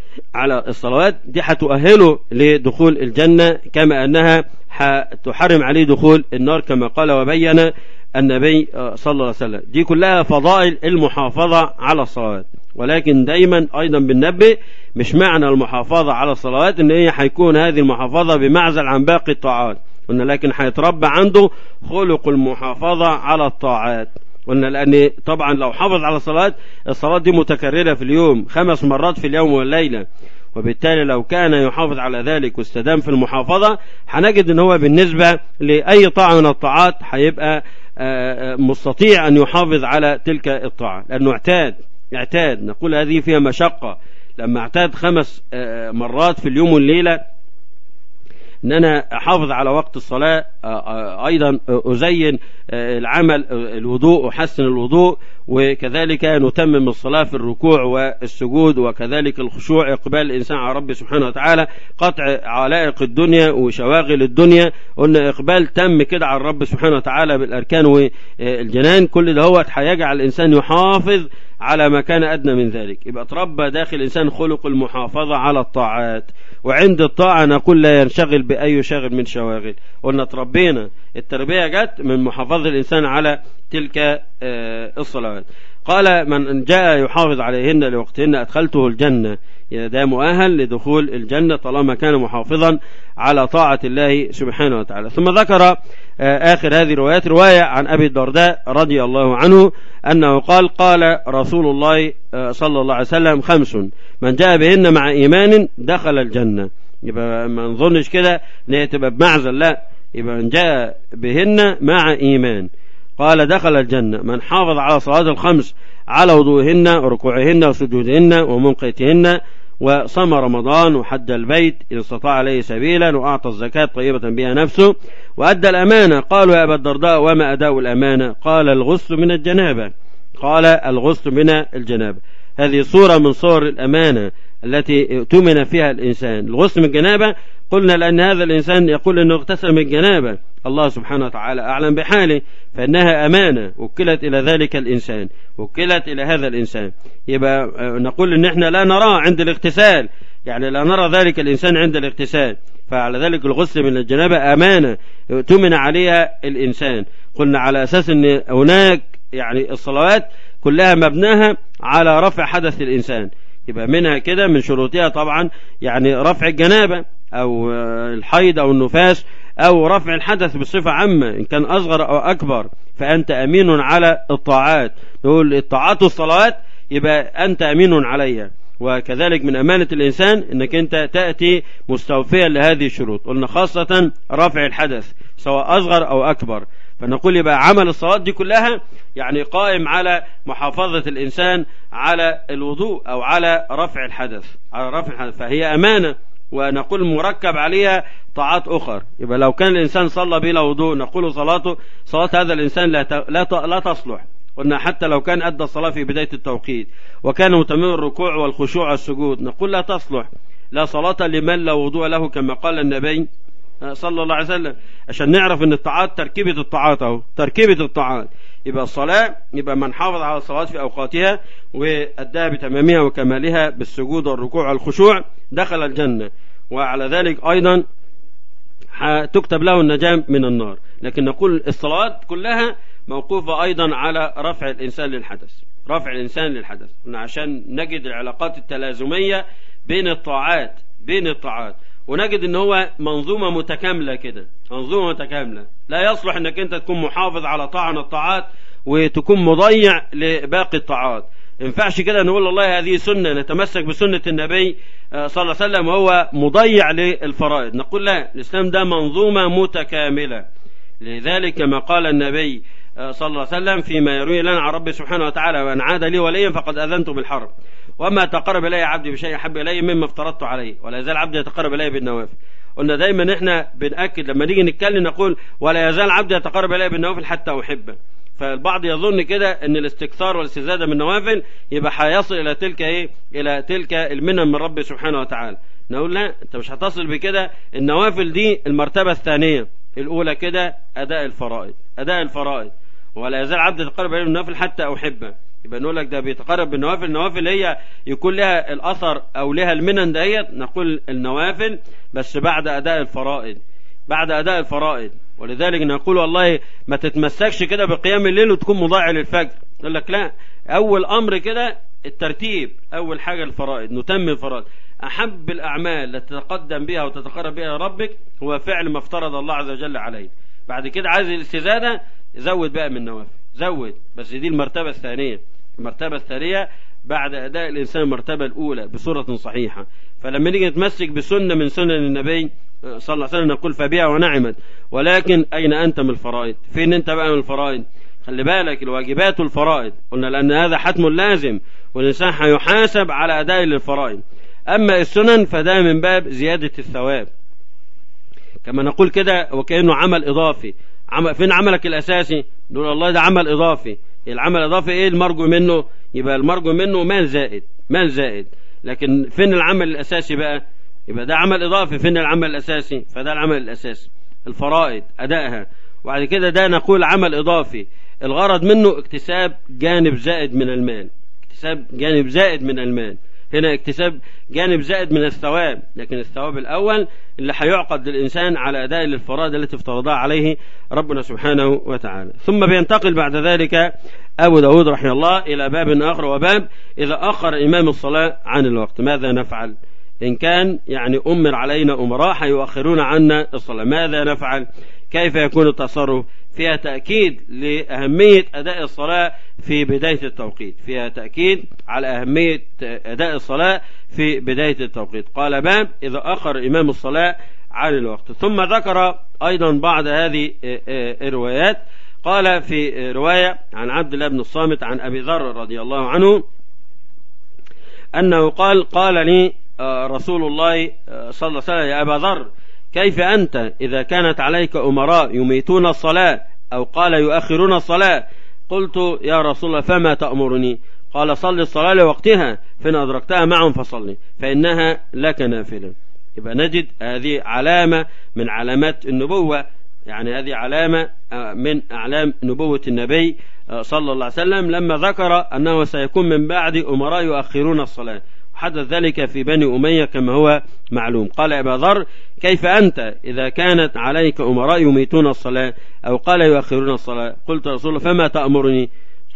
على الصلوات دي هتؤهله لدخول الجنة كما أنها تحرم عليه دخول النار كما قال وبين النبي صلى الله عليه وسلم دي كلها فضائل المحافظة على الصلوات ولكن دايما أيضا بننبه مش معنى المحافظة على الصلوات ان هي هيكون هذه المحافظة بمعزل عن باقي الطاعات قلنا لكن هيتربى عنده خلق المحافظة على الطاعات قلنا لأن طبعا لو حافظ على الصلاة الصلاة دي متكررة في اليوم خمس مرات في اليوم والليلة وبالتالي لو كان يحافظ على ذلك واستدام في المحافظة هنجد ان هو بالنسبة لأي طاعة من الطاعات هيبقى مستطيع أن يحافظ على تلك الطاعة لأنه اعتاد اعتاد نقول هذه فيها مشقة لما اعتاد خمس مرات في اليوم والليلة ان انا احافظ على وقت الصلاة ايضا ازين العمل الوضوء احسن الوضوء وكذلك نتمم الصلاة في الركوع والسجود وكذلك الخشوع اقبال الانسان على ربه سبحانه وتعالى قطع علائق الدنيا وشواغل الدنيا قلنا اقبال تم كده على الرب سبحانه وتعالى بالاركان والجنان كل ده هو هيجعل الانسان يحافظ على ما كان أدنى من ذلك يبقى تربى داخل الإنسان خلق المحافظة على الطاعات وعند الطاعة نقول لا ينشغل بأي شاغل من شواغل قلنا تربينا التربية جت من محافظة الإنسان على تلك الصلوات قال من جاء يحافظ عليهن لوقتهن أدخلته الجنة ده مؤهل لدخول الجنة طالما كان محافظا على طاعة الله سبحانه وتعالى ثم ذكر آخر هذه الروايات رواية عن أبي الدرداء رضي الله عنه أنه قال قال رسول الله صلى الله عليه وسلم خمس من جاء بهن مع إيمان دخل الجنة يبقى ما نظنش كده ان هي تبقى بمعزل لا يبقى من جاء بهن مع إيمان قال دخل الجنة من حافظ على صلاة الخمس على وضوءهن وركوعهن وسجودهن ومنقيتهن وصام رمضان وحج البيت إن استطاع عليه سبيلا وأعطى الزكاة طيبة بها نفسه وأدى الأمانة قالوا يا أبا الدرداء وما أداء الأمانة قال الغسل من الجنابة قال الغسل من الجنابة هذه صورة من صور الأمانة التي اؤتمن فيها الإنسان الغسل من الجنابة قلنا لأن هذا الإنسان يقول أنه اغتسل من الجنابة الله سبحانه وتعالى أعلم بحاله فإنها أمانة وكلت إلى ذلك الإنسان وكلت إلى هذا الإنسان يبقى نقول أن احنا لا نراه عند الاغتسال يعني لا نرى ذلك الإنسان عند الاغتسال فعلى ذلك الغسل من الجنابة أمانة اؤتمن عليها الإنسان قلنا على أساس أن هناك يعني الصلوات كلها مبناها على رفع حدث الإنسان يبقى منها كده من شروطها طبعا يعني رفع الجنابة أو الحيض أو النفاس أو رفع الحدث بصفة عامة إن كان أصغر أو أكبر فأنت أمين على الطاعات نقول الطاعات والصلوات يبقى أنت أمين عليها وكذلك من أمانة الإنسان أنك أنت تأتي مستوفيا لهذه الشروط قلنا خاصة رفع الحدث سواء أصغر أو أكبر فنقول يبقى عمل الصلاة دي كلها يعني قائم على محافظة الإنسان على الوضوء أو على رفع الحدث على رفع الحدث فهي أمانة ونقول مركب عليها طاعات أخر يبقى لو كان الإنسان صلى بلا وضوء نقول صلاته صلاة هذا الإنسان لا لا لا تصلح قلنا حتى لو كان أدى الصلاة في بداية التوقيت وكان متمم الركوع والخشوع والسجود نقول لا تصلح لا صلاة لمن لا وضوء له كما قال النبي صلى الله عليه وسلم عشان نعرف ان الطاعات تركيبة الطاعات اهو تركيبة الطاعات يبقى الصلاة يبقى من حافظ على الصلاة في أوقاتها وأداها بتمامها وكمالها بالسجود والركوع والخشوع دخل الجنة وعلى ذلك أيضا تكتب له النجاة من النار لكن نقول الصلاة كلها موقوفة أيضا على رفع الإنسان للحدث رفع الإنسان للحدث عشان نجد العلاقات التلازمية بين الطاعات بين الطاعات ونجد ان هو منظومة متكاملة كده منظومة متكاملة لا يصلح انك انت تكون محافظ على طاعة من الطاعات وتكون مضيع لباقي الطاعات ينفعش كده نقول والله هذه سنة نتمسك بسنة النبي صلى الله عليه وسلم وهو مضيع للفرائض نقول لا الإسلام ده منظومة متكاملة لذلك كما قال النبي صلى الله عليه وسلم فيما يروي لنا عن ربي سبحانه وتعالى وأن عاد لي وليا فقد أذنت بالحرب وما تقرب إلي عبدي بشيء أحب إلي مما افترضت عليه ولا يزال عبدي يتقرب إلي بالنوافل قلنا دايما احنا بنأكد لما نيجي نتكلم نقول ولا يزال عبدي يتقرب إلي بالنوافل حتى أحبه فالبعض يظن كده ان الاستكثار والاستزادة من النوافل يبقى هيصل الى تلك ايه الى تلك المنن من رب سبحانه وتعالى نقول لا انت مش هتصل بكده النوافل دي المرتبة الثانية الاولى كده اداء الفرائض اداء الفرائض ولا يزال عبد يتقرب اليه بالنوافل حتى احبه يبقى نقول لك ده بيتقرب بالنوافل النوافل هي يكون لها الاثر او لها المنن ديت نقول النوافل بس بعد اداء الفرائض بعد اداء الفرائض ولذلك نقول والله ما تتمسكش كده بقيام الليل وتكون مضيع للفجر يقول لك لا اول امر كده الترتيب اول حاجه الفرائض نتمم الفرائض احب الاعمال التي تتقدم بها وتتقرب بها لربك هو فعل ما افترض الله عز وجل عليه بعد كده عايز الاستزاده زود بقى من النوافل زود بس دي المرتبه الثانيه المرتبه الثانيه بعد اداء الانسان المرتبه الاولى بصوره صحيحه فلما نيجي نتمسك بسنه من سنن النبي صلى الله عليه وسلم نقول فبها ونعمت ولكن أين أنت من الفرائض فين أنت بقى من الفرائض خلي بالك الواجبات والفرائض قلنا لأن هذا حتم لازم والإنسان هيحاسب على أداء للفرائض أما السنن فده من باب زيادة الثواب كما نقول كده وكأنه عمل إضافي عمل فين عملك الأساسي نقول الله ده عمل إضافي العمل الإضافي إيه المرجو منه يبقى المرجو منه مال زائد مال زائد لكن فين العمل الأساسي بقى يبقى ده عمل إضافي فين العمل الأساسي فده العمل الأساسي الفرائض أدائها وبعد كده ده نقول عمل إضافي الغرض منه اكتساب جانب زائد من المال اكتساب جانب زائد من المال هنا اكتساب جانب زائد من الثواب لكن الثواب الأول اللي هيعقد للإنسان على أداء للفرائض التي افترضها عليه ربنا سبحانه وتعالى ثم بينتقل بعد ذلك أبو داود رحمه الله إلى باب آخر وباب إذا أخر إمام الصلاة عن الوقت ماذا نفعل إن كان يعني أمر علينا أمراء حيؤخرون عنا الصلاة ماذا نفعل كيف يكون التصرف فيها تأكيد لأهمية أداء الصلاة في بداية التوقيت فيها تأكيد على أهمية أداء الصلاة في بداية التوقيت قال باب إذا أخر إمام الصلاة عن الوقت ثم ذكر أيضا بعض هذه الروايات قال في رواية عن عبد الله بن الصامت عن أبي ذر رضي الله عنه أنه قال قال لي رسول الله صلى الله عليه وسلم يا أبا ذر كيف أنت إذا كانت عليك أمراء يميتون الصلاة أو قال يؤخرون الصلاة قلت يا رسول الله فما تأمرني قال صل الصلاة لوقتها فإن أدركتها معهم فصلي فإنها لك نافلة يبقى نجد هذه علامة من علامات النبوة يعني هذه علامة من أعلام نبوة النبي صلى الله عليه وسلم لما ذكر أنه سيكون من بعد أمراء يؤخرون الصلاة حدث ذلك في بني أمية كما هو معلوم قال أبا ذر كيف أنت إذا كانت عليك أمراء يميتون الصلاة أو قال يؤخرون الصلاة قلت رسول الله فما تأمرني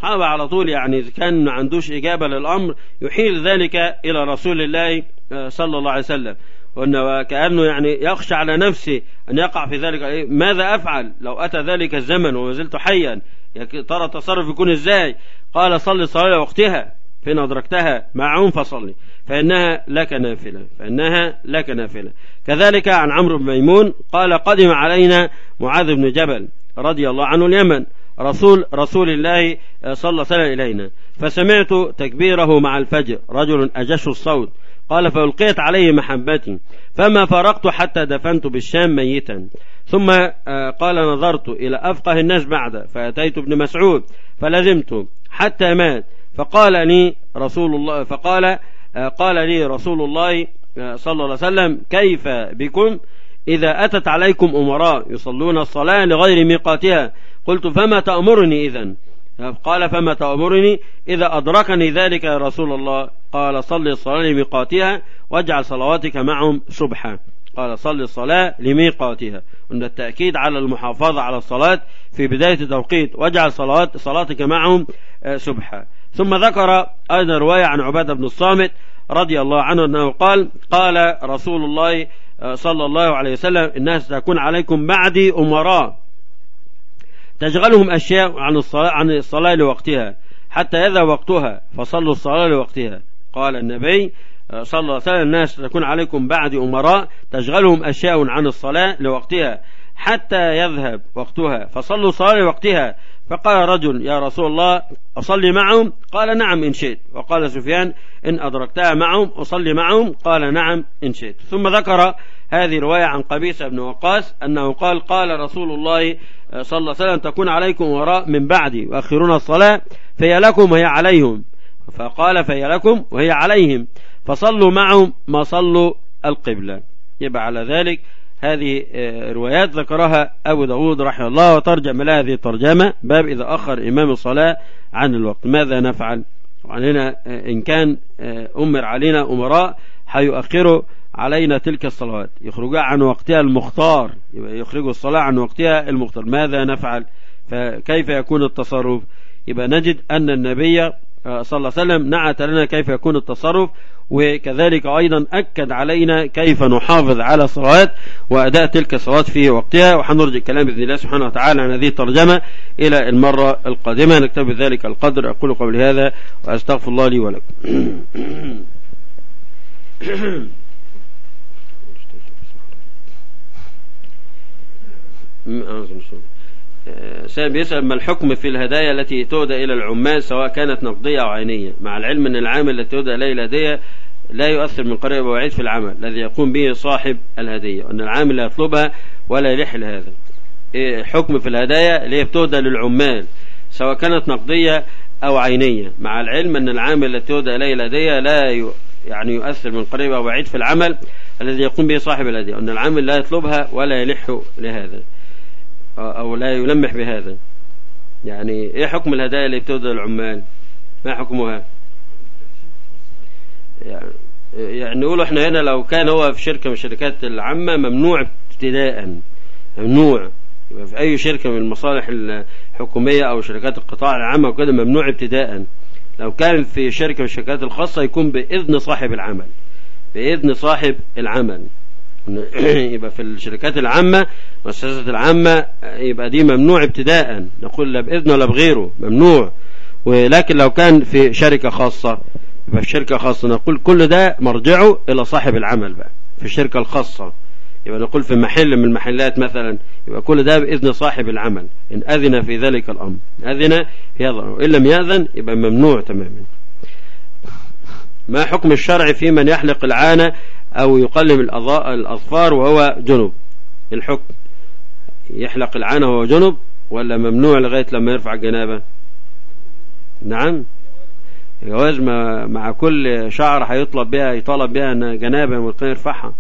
الصحابة على طول يعني إذا كان ما عندوش إجابة للأمر يحيل ذلك إلى رسول الله صلى الله عليه وسلم وأنه كأنه يعني يخشى على نفسه أن يقع في ذلك ماذا أفعل لو أتى ذلك الزمن وما زلت حيا ترى التصرف يكون إزاي قال صلي صلاة وقتها فإن أدركتها معهم فصلي فإنها لك نافلة فإنها لك نافلة كذلك عن عمرو بن ميمون قال قدم علينا معاذ بن جبل رضي الله عنه اليمن رسول رسول الله صلى الله عليه وسلم إلينا فسمعت تكبيره مع الفجر رجل أجش الصوت قال فألقيت عليه محبتي فما فرقت حتى دفنت بالشام ميتا ثم قال نظرت إلى أفقه الناس بعد فأتيت ابن مسعود فلزمت حتى مات فقال لي رسول الله فقال قال لي رسول الله صلى الله عليه وسلم كيف بكم إذا أتت عليكم أمراء يصلون الصلاة لغير ميقاتها قلت فما تأمرني إذا قال فما تأمرني إذا أدركني ذلك يا رسول الله قال صل الصلاة لميقاتها واجعل صلواتك معهم سبحا قال صل الصلاة لميقاتها أن التأكيد على المحافظة على الصلاة في بداية التوقيت واجعل صلوات صلاتك معهم سبحا ثم ذكر أيضا رواية عن عبادة بن الصامت رضي الله عنه أنه قال قال رسول الله صلى الله عليه وسلم الناس تكون عليكم بعدي أمراء تشغلهم أشياء عن الصلاة, عن الصلاة لوقتها حتى يذهب وقتها فصلوا الصلاة لوقتها قال النبي صلى الله عليه وسلم الناس تكون عليكم بعد أمراء تشغلهم أشياء عن الصلاة لوقتها حتى يذهب وقتها فصلوا الصلاة لوقتها فقال رجل يا رسول الله أصلي معهم قال نعم إن شئت وقال سفيان إن أدركتها معهم أصلي معهم قال نعم إن شئت ثم ذكر هذه رواية عن قبيس بن وقاص أنه قال قال رسول الله صلى الله عليه وسلم تكون عليكم وراء من بعدي وأخرون الصلاة فهي لكم وهي عليهم فقال فهي لكم وهي عليهم فصلوا معهم ما صلوا القبلة يبقى على ذلك هذه روايات ذكرها أبو داود رحمه الله وترجم لها هذه الترجمة باب إذا أخر إمام الصلاة عن الوقت ماذا نفعل علينا إن كان أمر علينا أمراء حيؤخروا علينا تلك الصلوات يخرجها عن وقتها المختار يبقى يخرجوا الصلاة عن وقتها المختار ماذا نفعل فكيف يكون التصرف يبقى نجد أن النبي صلى الله عليه وسلم نعت لنا كيف يكون التصرف وكذلك أيضا أكد علينا كيف نحافظ على الصلوات وأداء تلك الصلوات في وقتها وحنرجع الكلام بإذن الله سبحانه وتعالى عن هذه الترجمة إلى المرة القادمة نكتب ذلك القدر أقول قبل هذا وأستغفر الله لي ولكم سائل بيسأل ما الحكم في الهدايا التي تهدى إلى العمال سواء كانت نقدية أو عينية مع العلم أن العامل التي تهدى إليه الهدية لا يؤثر من قريب وعيد في العمل الذي يقوم به صاحب الهدية وأن العامل لا يطلبها ولا يلح لهذا إيه حكم في الهدايا اللي هي بتهدى للعمال سواء كانت نقدية أو عينية مع العلم أن العامل التي تهدى إليه الهدية لا يعني يؤثر من قريب أو بعيد في العمل الذي يقوم به صاحب الهدية وأن العامل لا يطلبها ولا يلح لهذا أو لا يلمح بهذا يعني إيه حكم الهدايا اللي بتودى العمال ما حكمها يعني, يعني نقول احنا هنا لو كان هو في شركة من الشركات العامة ممنوع ابتداء ممنوع يبقى في أي شركة من المصالح الحكومية أو شركات القطاع العام وكده ممنوع ابتداء لو كان في شركة من الشركات الخاصة يكون بإذن صاحب العمل بإذن صاحب العمل يبقى في الشركات العامة والمؤسسات العامة يبقى دي ممنوع ابتداء نقول لا بإذن ولا بغيره ممنوع ولكن لو كان في شركة خاصة يبقى في شركة خاصة نقول كل ده مرجعه إلى صاحب العمل بقى في الشركة الخاصة يبقى نقول في محل من المحلات مثلا يبقى كل ده بإذن صاحب العمل إن أذن في ذلك الأمر أذن في هذا الأمر إن لم يأذن يبقى ممنوع تماما ما حكم الشرع في من يحلق العانة أو يقلم الأظفار وهو جنب الحكم يحلق العانة وهو جنب ولا ممنوع لغاية لما يرفع الجنابة نعم جواز مع كل شعر هيطلب بها يطلب بها أن جنابة ممكن يرفعها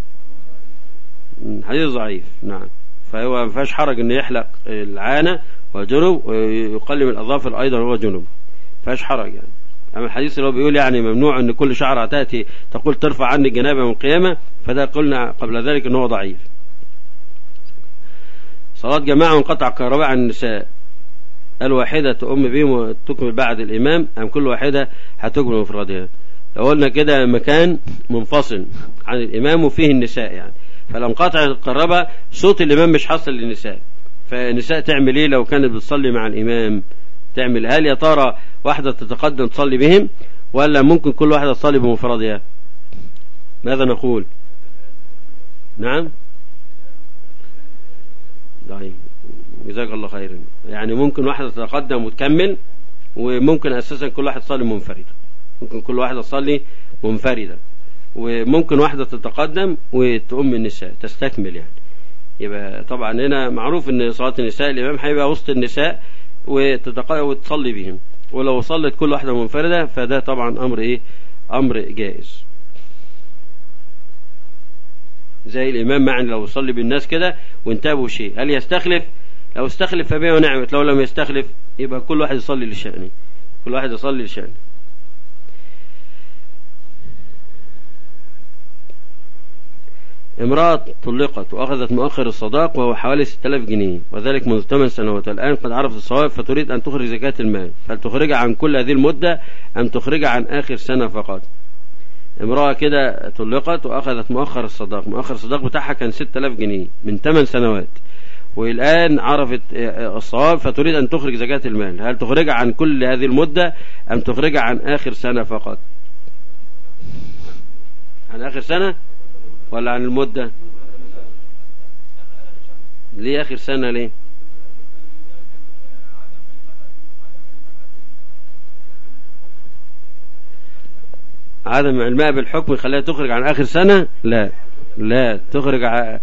حديث ضعيف نعم فهو ما فيهاش حرج أن يحلق العانة وجنب ويقلم الأظافر أيضا وهو جنب ما فيهاش حرج يعني أما الحديث اللي هو بيقول يعني ممنوع أن كل شعرة تأتي تقول ترفع عني الجنابة من القيامة فده قلنا قبل ذلك أنه ضعيف صلاة جماعة وانقطع كهرباء عن النساء الواحدة تؤم بهم وتكمل بعد الإمام أم كل واحدة هتكمل مفردها لو قلنا كده مكان منفصل عن الإمام وفيه النساء يعني فلو انقطع القرابة صوت الإمام مش حاصل للنساء فالنساء تعمل إيه لو كانت بتصلي مع الإمام تعمل هل يا ترى واحدة تتقدم تصلي بهم ولا ممكن كل واحدة تصلي بمفردها ماذا نقول نعم طيب جزاك الله خيرا يعني ممكن واحدة تتقدم وتكمل وممكن أساسا كل واحد تصلي منفردة ممكن كل واحدة تصلي منفردة وممكن واحدة تتقدم وتؤم النساء تستكمل يعني يبقى طبعا هنا معروف ان صلاة النساء الإمام هيبقى وسط النساء وتتقدم وتصلي بهم ولو صلت كل واحدة منفردة فده طبعا أمر إيه أمر جائز زي الإمام معا لو صلي بالناس كده وانتبهوا شيء هل يستخلف لو استخلف فبها ونعمت لو لم يستخلف يبقى كل واحد يصلي لشأنه كل واحد يصلي لشأنه امرأة طلقت وأخذت مؤخر الصداق وهو حوالي 6000 جنيه وذلك منذ 8 سنوات الآن قد عرفت الصواب فتريد أن تخرج زكاة المال هل تخرجها عن كل هذه المدة أم تخرجها عن آخر سنة فقط امرأة كده طلقت وأخذت مؤخر الصداق مؤخر الصداق بتاعها كان 6000 جنيه من 8 سنوات والآن عرفت الصواب فتريد أن تخرج زكاة المال هل تخرجها عن كل هذه المدة أم تخرجها عن آخر سنة فقط عن آخر سنة ولا عن المدة ليه آخر سنة ليه عدم علمها بالحكم يخليها تخرج عن آخر سنة لا لا تخرج ع...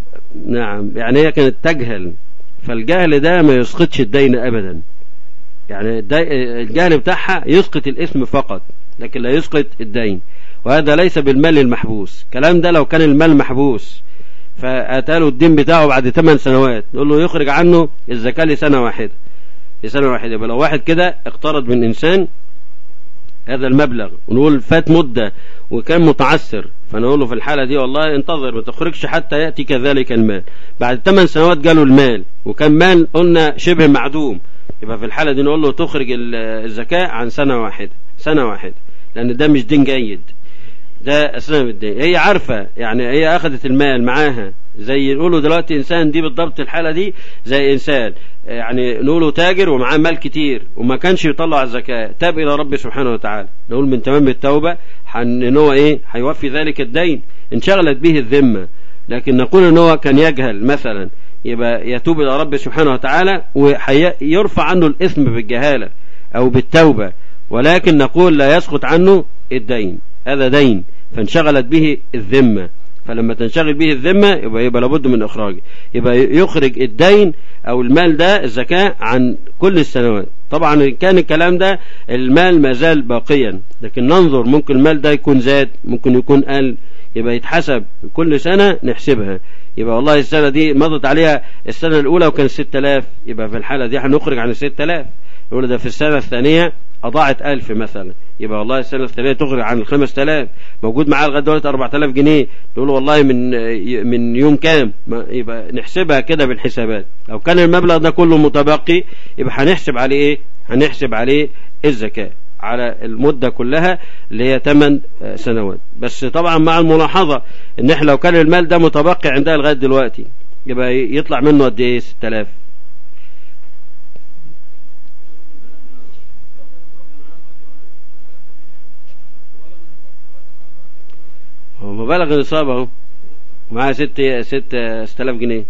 نعم يعني هي كانت تجهل فالجهل ده ما يسقطش الدين أبدا يعني الجهل بتاعها يسقط الاسم فقط لكن لا يسقط الدين وهذا ليس بالمال المحبوس الكلام ده لو كان المال محبوس فأتاله الدين بتاعه بعد 8 سنوات نقول له يخرج عنه الزكاة لسنة واحدة لسنة واحدة يبقى لو واحد كده اقترض من إنسان هذا المبلغ ونقول فات مدة وكان متعسر فنقول له في الحالة دي والله انتظر ما تخرجش حتى يأتي كذلك المال بعد 8 سنوات جاله المال وكان مال قلنا شبه معدوم يبقى في الحالة دي نقول له تخرج الزكاة عن سنة واحدة سنة واحدة لأن ده مش دين جيد ده أساسا الدين هي عارفة يعني هي أخذت المال معاها زي نقوله دلوقتي إنسان دي بالضبط الحالة دي زي إنسان يعني نقوله تاجر ومعاه مال كتير وما كانش يطلع الزكاة تاب إلى رب سبحانه وتعالى نقول من تمام التوبة ان هو إيه هيوفي ذلك الدين انشغلت به الذمة لكن نقول ان هو كان يجهل مثلا يبقى يتوب إلى رب سبحانه وتعالى ويرفع عنه الإثم بالجهالة أو بالتوبة ولكن نقول لا يسقط عنه الدين هذا دين فانشغلت به الذمة فلما تنشغل به الذمة يبقى, يبقى لابد من إخراجه يبقى يخرج الدين أو المال ده الزكاة عن كل السنوات طبعا كان الكلام ده المال ما زال باقيا لكن ننظر ممكن المال ده يكون زاد ممكن يكون قل يبقى يتحسب كل سنة نحسبها يبقى والله السنة دي مضت عليها السنة الأولى وكان 6000 يبقى في الحالة دي هنخرج عن 6000 يقول ده في السنة الثانية أضاعت ألف مثلا يبقى والله السنة الثانية تخرج عن الخمس تلاف موجود معاه لغاية دلوقتي أربع تلاف جنيه تقول والله من من يوم كام يبقى نحسبها كده بالحسابات لو كان المبلغ ده كله متبقي يبقى هنحسب عليه إيه هنحسب عليه الزكاة على المدة كلها اللي هي 8 سنوات بس طبعا مع الملاحظة ان احنا لو كان المال ده متبقي عندها لغاية دلوقتي يبقى يطلع منه قد ايه 6000 هو مبالغ النصاب اهو معاه ست ست ست آلاف جنيه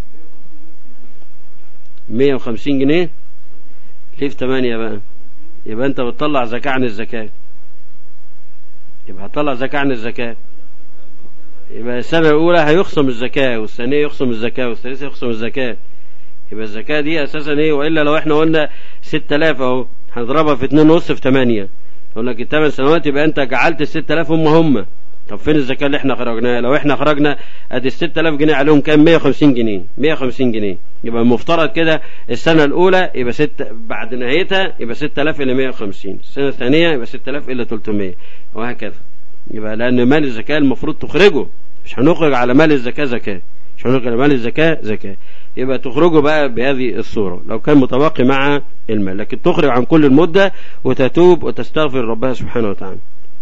مية وخمسين جنيه ليه في تمانية بقى يبقى انت بتطلع زكاة عن الزكاة يبقى هتطلع زكاة عن الزكاة يبقى السنة الأولى هيخصم الزكاة والثانية يخصم الزكاة والثالثة يخصم الزكاة يبقى الزكاة دي أساسا إيه وإلا لو إحنا قلنا ستة آلاف أهو هنضربها في اتنين ونص في تمانية يقول لك الثمان سنوات يبقى أنت جعلت الستة آلاف هم هم طب فين الزكاة اللي احنا خرجناها لو احنا خرجنا ادي ال 6000 جنيه عليهم كام 150 جنيه 150 جنيه يبقى المفترض كده السنة الأولى يبقى ست بعد نهايتها يبقى 6000 إلى 150 السنة الثانية يبقى 6000 إلى 300 وهكذا يبقى لأن مال الزكاة المفروض تخرجه مش هنخرج على مال الزكاة زكاة مش هنخرج على مال الزكاة زكاة يبقى تخرجه بقى بهذه الصورة لو كان متبقي مع المال لكن تخرج عن كل المدة وتتوب وتستغفر ربها سبحانه وتعالى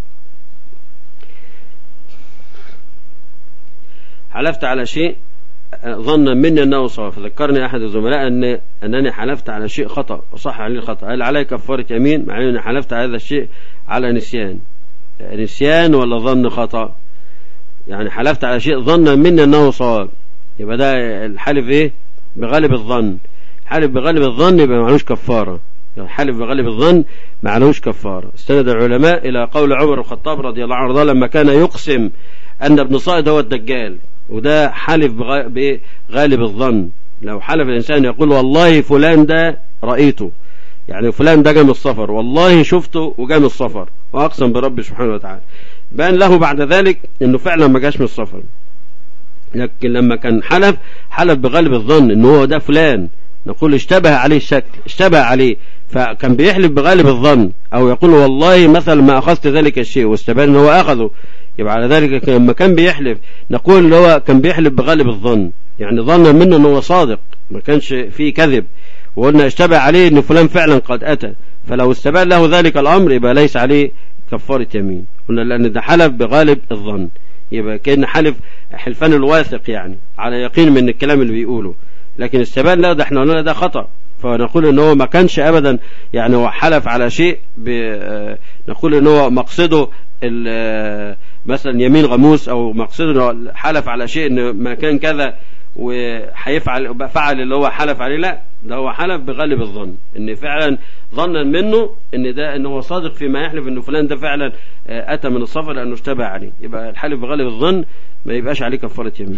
حلفت على شيء ظنا مني انه صواب فذكرني احد الزملاء ان انني حلفت على شيء خطا وصح عليه الخطا هل علي كفاره يمين مع اني حلفت على هذا الشيء على نسيان نسيان ولا ظن خطا يعني حلفت على شيء ظنا مني انه صواب يبقى ده الحلف ايه بغالب الظن حلف بغالب الظن يبقى معلوش كفاره يعني حلف بغالب الظن معلوش كفاره استند العلماء الى قول عمر الخطاب رضي الله عنه لما كان يقسم ان ابن صائد هو الدجال وده حلف بغالب الظن لو حلف الإنسان يقول والله فلان ده رأيته يعني فلان ده جاء من السفر والله شفته وجاء من السفر وأقسم برب سبحانه وتعالى بان له بعد ذلك انه فعلا ما جاش من السفر لكن لما كان حلف حلف بغالب الظن انه هو ده فلان نقول اشتبه عليه الشكل اشتبه عليه فكان بيحلف بغالب الظن او يقول والله مثلا ما اخذت ذلك الشيء واستبان ان هو اخذه يبقى على ذلك لما كان بيحلف نقول ان هو كان بيحلف بغالب الظن يعني ظنا منه ان هو صادق ما كانش فيه كذب وقلنا اشتبه عليه ان فلان فعلا قد اتى فلو استبان له ذلك الامر يبقى ليس عليه كفارة يمين قلنا لان ده حلف بغالب الظن يبقى كان حلف حلفان الواثق يعني على يقين من الكلام اللي بيقوله لكن استبان لا ده احنا قلنا ده خطأ فنقول ان هو ما كانش ابدا يعني هو حلف على شيء نقول ان هو مقصده مثلا يمين غموس او مقصده حلف على شيء ان ما كان كذا وهيفعل فعل اللي هو حلف عليه لا ده هو حلف بغالب الظن ان فعلا ظنا منه ان ده ان هو صادق فيما يحلف انه فلان ده فعلا اتى من السفر لانه اشتبه عليه يبقى الحلف بغالب الظن ما يبقاش عليه كفاره يمين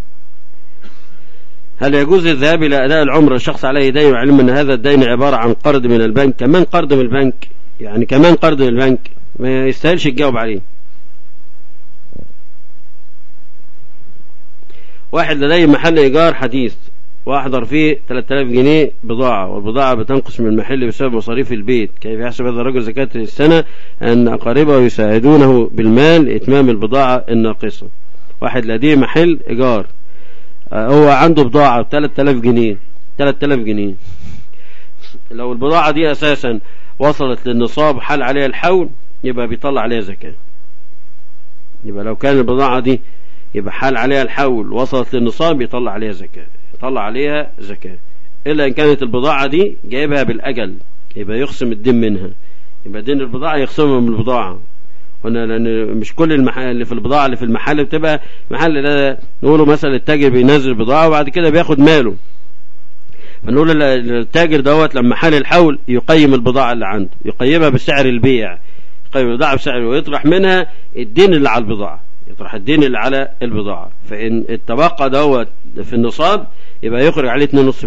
هل يجوز الذهاب إلى أداء العمرة الشخص عليه دين وعلم أن هذا الدين عبارة عن قرض من البنك كمان قرض من البنك يعني كمان قرض من البنك ما يستاهلش يتجاوب عليه واحد لديه محل إيجار حديث وأحضر فيه 3000 جنيه بضاعة والبضاعة بتنقص من المحل بسبب مصاريف البيت كيف يحسب هذا الرجل زكاة السنة أن أقاربه يساعدونه بالمال لإتمام البضاعة الناقصة واحد لديه محل إيجار هو عنده بضاعة 3000 جنيه 3000 جنيه لو البضاعة دي أساسا وصلت للنصاب حل عليها الحول يبقى بيطلع عليها زكاة يبقى لو كان البضاعة دي يبقى حال عليها الحول وصلت للنصاب يطلع عليها زكاة يطلع عليها زكاة إلا إن كانت البضاعة دي جايبها بالأجل يبقى يخصم الدين منها يبقى دين البضاعة يخصمها من البضاعة هنا لأن مش كل المحل اللي في البضاعة اللي في المحل بتبقى محل ده نقوله مثلا التاجر بينزل بضاعة وبعد كده بياخد ماله فنقول للتاجر دوت لما حال الحول يقيم البضاعة اللي عنده يقيمها بسعر البيع يقيم البضاعة بسعر ويطرح منها الدين اللي على البضاعة يطرح الدين اللي على البضاعة فإن التبقى دوت في النصاب يبقى يخرج عليه 2.5%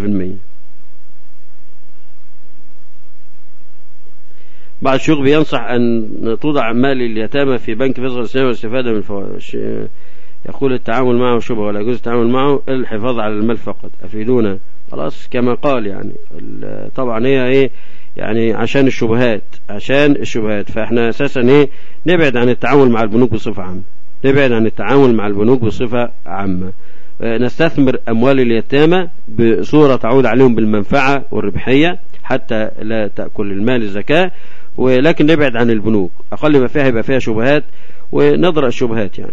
بعض الشيوخ بينصح أن توضع مال اليتامى في بنك فيصل الإسلامي والاستفادة من فوائد يقول التعامل معه شبهة ولا يجوز التعامل معه الحفاظ على المال فقط أفيدونا خلاص كما قال يعني طبعا هي ايه يعني عشان الشبهات عشان الشبهات فاحنا اساسا ايه نبعد عن التعامل مع البنوك بصفة عامة نبعد عن التعامل مع البنوك بصفة عامة نستثمر أموال اليتامى بصورة تعود عليهم بالمنفعة والربحية حتى لا تأكل المال الزكاة ولكن نبعد عن البنوك أقل ما فيها يبقى فيها شبهات ونضرأ الشبهات يعني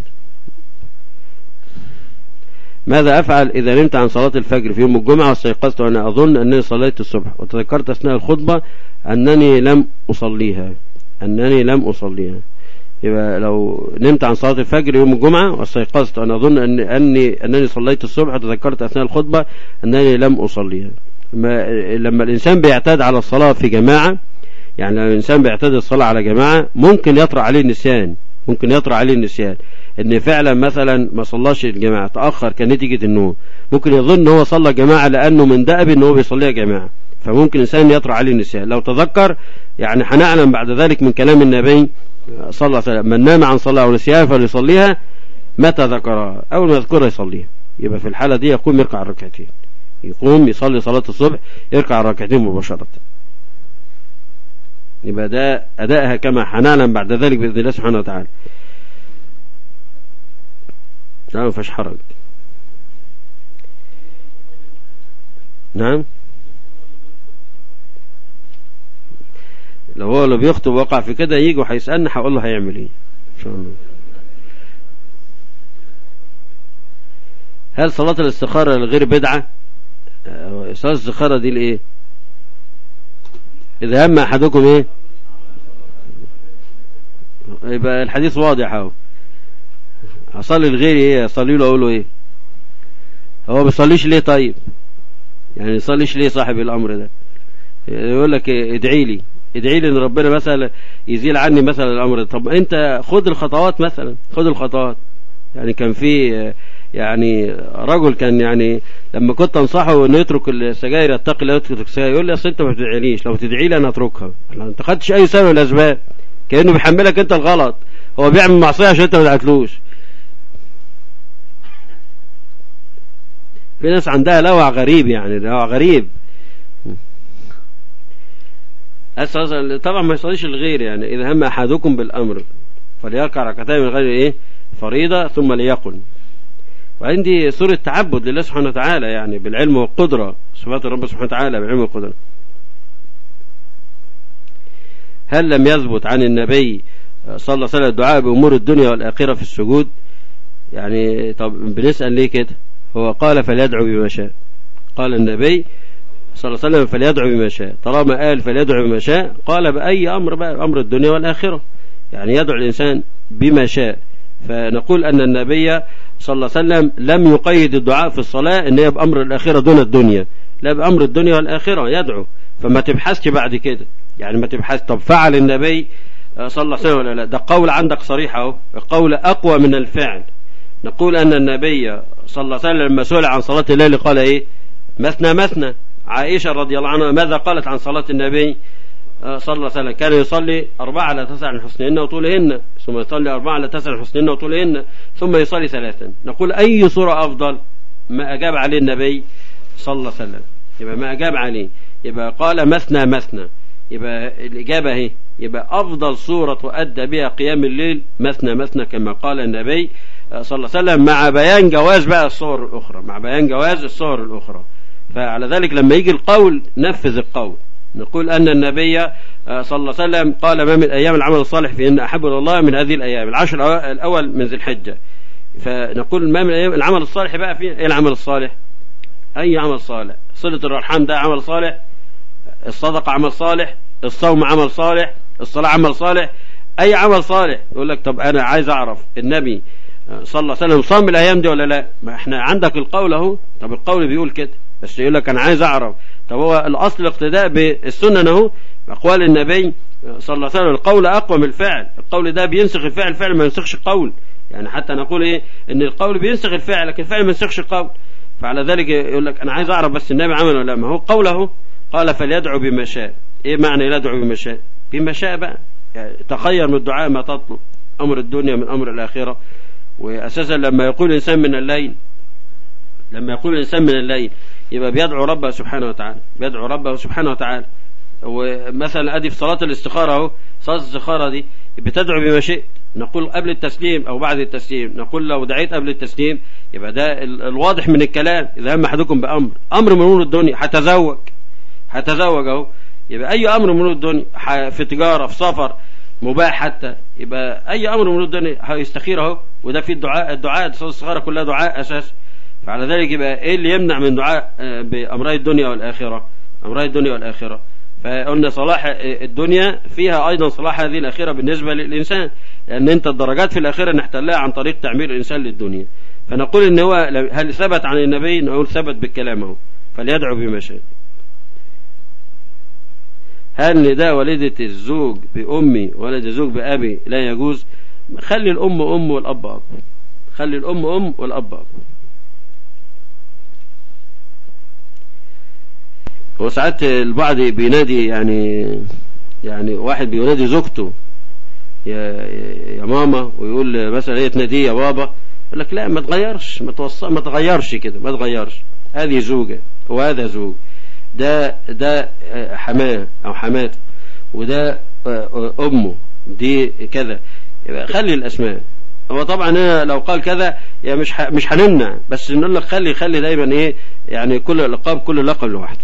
ماذا أفعل إذا نمت عن صلاة الفجر في يوم الجمعة واستيقظت وأنا أظن أنني صليت الصبح وتذكرت أثناء الخطبة أنني لم أصليها أنني لم أصليها يبقى لو نمت عن صلاة الفجر يوم الجمعة واستيقظت وأنا أظن أن أني أنني صليت الصبح وتذكرت أثناء الخطبة أنني لم أصليها لما الإنسان بيعتاد على الصلاة في جماعة يعني لما الإنسان بيعتاد الصلاة على جماعة ممكن يطرأ عليه النسيان ممكن يطرأ عليه النسيان ان فعلا مثلا ما صلاش الجماعة تأخر كنتيجة النوم ممكن يظن ان هو صلى جماعة لانه من دأب ان هو بيصليها جماعة فممكن انسان يطرأ عليه النسيان لو تذكر يعني هنعلم بعد ذلك من كلام النبي صلى الله عليه وسلم من نام عن صلاة ونسيها فليصليها متى ذكرها اول ما يذكرها يصليها يبقى في الحالة دي يقوم يركع الركعتين يقوم يصلي صلاة الصبح يركع الركعتين مباشرة يبقى ده أدائها كما هنعلم بعد ذلك بإذن الله سبحانه وتعالى لا ما فيش حرج نعم لو هو اللي بيخطب وقع في كده يجي وهيسألني هقول له هيعمل ايه ان شاء الله هل صلاة الاستخارة الغير بدعة صلاة الاستخارة دي لايه اذا هم احدكم ايه يبقى الحديث واضح اهو اصلي لغيري ايه اصلي له اقول له ايه هو بيصليش ليه طيب يعني يصليش ليه صاحب الامر ده يقول لك ادعي لي ادعي لي ان ربنا مثلا يزيل عني مثلا الامر ده طب انت خد الخطوات مثلا خد الخطوات يعني كان في يعني رجل كان يعني لما كنت انصحه انه يترك السجاير يتقي الله يترك السجاير يقول لي اصل انت ما بتدعيليش لو تدعي لي انا اتركها انت خدتش اي سبب من الاسباب كانه بيحملك انت الغلط هو بيعمل معصيه عشان انت ما دعتلوش في ناس عندها لوع غريب يعني لوع غريب طبعا ما يصليش الغير يعني إذا هم أحدكم بالأمر فليركع ركعتين من غير إيه فريضة ثم ليقل وعندي سورة تعبد لله سبحانه وتعالى يعني بالعلم والقدرة صفات الرب سبحانه وتعالى بالعلم والقدرة هل لم يثبت عن النبي صلى الله عليه وسلم الدعاء بأمور الدنيا والآخرة في السجود يعني طب بنسأل ليه كده هو قال فليدعو بما شاء قال النبي صلى الله عليه وسلم فليدعو بما شاء طالما قال فليدعو بما شاء قال بأي أمر بقى أمر الدنيا والآخرة يعني يدعو الإنسان بما شاء فنقول أن النبي صلى الله عليه وسلم لم يقيد الدعاء في الصلاة ان هي بأمر الآخرة دون الدنيا لا بأمر الدنيا والآخرة يدعو فما تبحثش بعد كده يعني ما تبحث طب فعل النبي صلى الله عليه وسلم ولا لا ده قول عندك صريح اهو القول أقوى من الفعل نقول أن النبي صلى الله عليه وسلم لما سئل عن صلاة الليل قال إيه مثنى مثنى عائشة رضي الله عنها ماذا قالت عن صلاة النبي صلى الله عليه وسلم كان يصلي أربعة على تسع من حسنهن وطولهن ثم يصلي أربعة على تسع من حسنهن وطولهن ثم يصلي ثلاثا نقول أي صورة أفضل ما أجاب عليه النبي صلى الله عليه وسلم يبقى ما أجاب عليه يبقى قال مثنى مثنى يبقى الإجابة اهي يبقى أفضل صورة تؤدى بها قيام الليل مثنى مثنى كما قال النبي صلى الله عليه وسلم مع بيان جواز بقى الصور الأخرى مع بيان جواز الصور الأخرى فعلى ذلك لما يجي القول نفذ القول نقول أن النبي صلى الله عليه وسلم قال ما من أيام العمل الصالح في إن أحب الله من هذه الأيام العشر الأول من ذي الحجة فنقول ما من أيام العمل الصالح بقى في إيه العمل الصالح أي عمل صالح صلة الرحام ده عمل صالح الصدقة عمل صالح الصوم عمل صالح الصلاة عمل صالح أي عمل صالح يقول لك طب أنا عايز أعرف النبي صلى الله عليه وسلم صام الأيام دي ولا لا ما احنا عندك القول اهو طب القول بيقول كده بس يقول لك أنا عايز أعرف طب هو الأصل الاقتداء بالسنة اهو أقوال النبي صلى الله عليه وسلم القول أقوى من الفعل القول ده بينسخ الفعل الفعل ما ينسخش القول يعني حتى نقول إيه إن القول بينسخ الفعل لكن الفعل ما ينسخش القول فعلى ذلك يقول لك أنا عايز أعرف بس النبي عمل ولا لا ما هو قوله قال فليدعو بما شاء إيه معنى يدعو بما شاء بما شاء بقى يعني تخير من الدعاء ما تطلب أمر الدنيا من أمر الآخرة وأساسا لما يقول الإنسان من الليل لما يقول الإنسان من الليل يبقى بيدعو ربه سبحانه وتعالى بيدعو ربه سبحانه وتعالى ومثلا ادي في صلاة الاستخارة اهو صلاة الاستخارة دي بتدعو بما شئت نقول قبل التسليم او بعد التسليم نقول لو دعيت قبل التسليم يبقى ده الواضح من الكلام اذا هم احدكم بامر امر من امور الدنيا هتزوج هتزوج اهو يبقى اي امر من امور الدنيا في تجارة في سفر مباح حتى يبقى اي امر من امور الدنيا هيستخير اهو وده في الدعاء الدعاء صلاة الصغيرة كلها دعاء اساس فعلى ذلك يبقى ايه اللي يمنع من دعاء بامراء الدنيا والاخره امراء الدنيا والاخره فقلنا صلاح الدنيا فيها ايضا صلاح هذه الاخره بالنسبه للانسان لان انت الدرجات في الاخره نحتلها عن طريق تعمير الانسان للدنيا فنقول ان هو هل ثبت عن النبي نقول ثبت بالكلام اهو فليدعو بما شاء هل نداء والدة الزوج بأمي ولد الزوج بأبي لا يجوز خلي الأم أم والأب أب خلي الأم أم والأب أب هو ساعات البعض بينادي يعني يعني واحد بينادي زوجته يا يا ماما ويقول مثلا هي تناديه يا بابا يقول لك لا ما تغيرش ما توصل ما تغيرش كده ما تغيرش هذه زوجة وهذا زوج ده ده حماه او حماته وده امه دي كذا يبقى خلي الاسماء هو طبعا هنا لو قال كذا يعني مش ح... مش هنمنع بس نقول لك خلي خلي دايما ايه يعني كل لقب كل لقب لوحده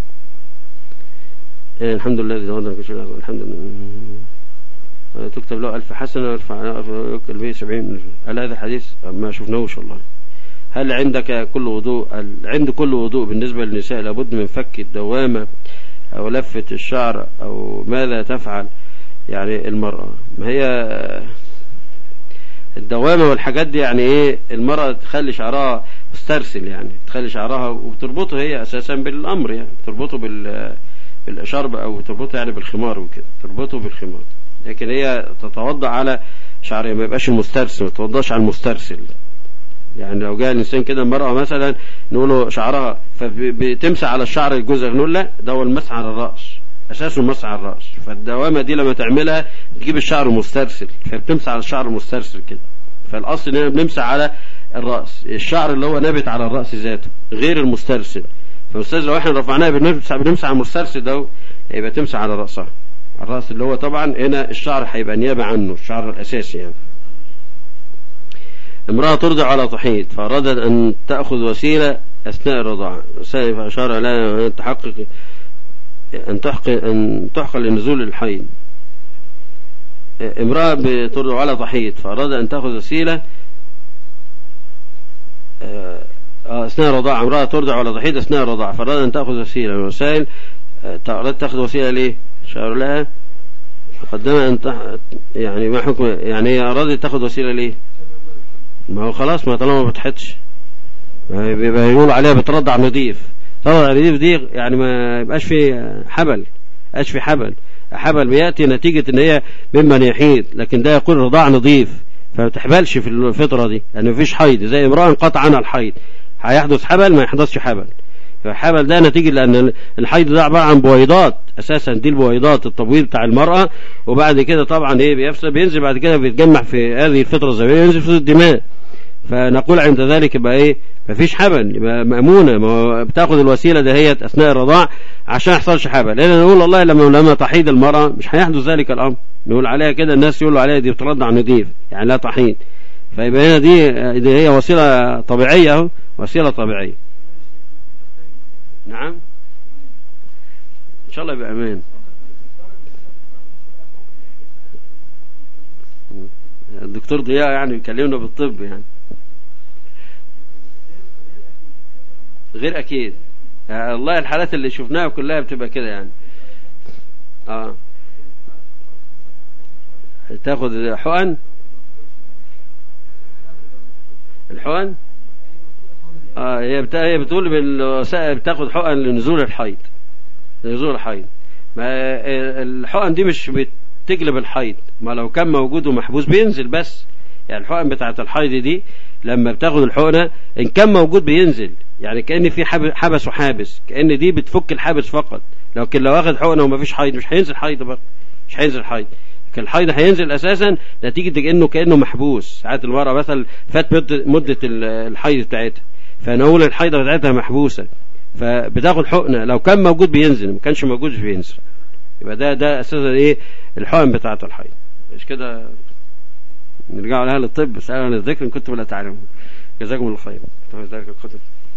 إيه الحمد لله الذي غضب كل الحمد لله تكتب له ألف حسنة ويرفع يكتب به سبعين هل هذا الحديث ما شفناهوش والله هل عندك كل وضوء هل عند كل وضوء بالنسبة للنساء لابد من فك الدوامة أو لفة الشعر أو ماذا تفعل يعني المرأة ما هي الدوامة والحاجات دي يعني ايه المرأة تخلي شعرها مسترسل يعني تخلي شعرها وبتربطه هي اساسا بالامر يعني تربطه بال بالشرب او تربطه يعني بالخمار وكده تربطه بالخمار لكن هي تتوضا على شعرها ما يبقاش المسترسل ما تتوضاش على المسترسل يعني لو جاء الانسان كده المرأة مثلا نقول له شعرها فبتمسح على الشعر الجزء نقول لا ده هو المسح على الرأس اساسه المسح على الرأس فالدوامة دي لما تعملها تجيب الشعر مسترسل فبتمسح على الشعر المسترسل كده فالاصل اننا بنمسح على الرأس الشعر اللي هو نابت على الرأس ذاته غير المسترسل فالاستاذ لو احنا رفعناها بنمسح بنمسح على المسترسل ده يبقى تمسح على رأسها الرأس اللي هو طبعا هنا الشعر هيبقى نيابة عنه الشعر الأساسي يعني امرأة ترضع على تحيض فأرادت أن تأخذ وسيلة أثناء الرضاعة فأشار لها أن تحقق أن تحقق أن تحقق لنزول الحيض امرأة بترضع على تحيض فأراد أن تأخذ وسيلة أثناء الرضاعة امرأة ترضع على تحيض أثناء الرضاعة فأراد أن تأخذ وسيلة من الوسائل أردت تأخذ وسيلة ليه؟ شعر لها قدم أن تح... يعني ما حكم يعني هي أرادت تأخذ وسيلة ليه؟ ما هو خلاص ما طالما ما فتحتش بيبقى يقولوا عليها بترضع نظيف ترضع نظيف دي يعني ما يبقاش في حبل يبقاش في حبل حبل بيأتي نتيجة ان هي ممن يحيد لكن ده يقول رضاع نظيف فما تحبلش في الفترة دي لان مفيش حيض زي امرأة انقطع عنها الحيض هيحدث حبل ما يحدثش حبل فالحبل ده نتيجة لأن الحيض ده عبارة عن بويضات أساسا دي البويضات التبويض بتاع المرأة وبعد كده طبعا إيه بيفصل بينزل بعد كده بيتجمع في هذه الفترة الزمنية ينزل في الدماء فنقول عند ذلك يبقى إيه مفيش حبل يبقى مأمونة ما بتاخد الوسيلة دهيت أثناء الرضاع عشان ما يحصلش حبل لأن نقول والله لما لما تحيض المرأة مش هيحدث ذلك الأمر نقول عليها كده الناس يقولوا عليها دي بترضع نضيف يعني لا تحيض فيبقى هنا دي, دي هي وسيلة طبيعية اهو وسيلة طبيعية نعم ان شاء الله يبقى امان الدكتور ضياء يعني يكلمنا بالطب يعني غير اكيد يعني الله الحالات اللي شفناها كلها بتبقى كده يعني اه تاخد حقن الحقن اه هي بتا... هي بتقول بالوسائل بتاخد حقن لنزول الحيض لنزول الحيض ما الحقن دي مش بتجلب الحيض ما لو كان موجود ومحبوس بينزل بس يعني الحقن بتاعه الحيض دي لما بتاخد الحقنه ان كان موجود بينزل يعني كان في حبس وحابس كان دي بتفك الحابس فقط لكن لو واخد حقنه وما فيش حيض مش هينزل حيض برضه مش هينزل حيض لكن الحيض هينزل اساسا نتيجه انه كانه محبوس ساعات المراه مثلا فات مده الحيض بتاعتها فنقول الحيضة بتاعتها محبوسة فبتاخد حقنة لو كان موجود بينزل ما كانش موجود مش بينزل يبقى ده ده اساسا ايه الحقن بتاعة الحيض مش كده نرجع لها للطب سألوا عن الذكر ان كنتم لا تعلمون جزاكم الله خير ذلك الكتب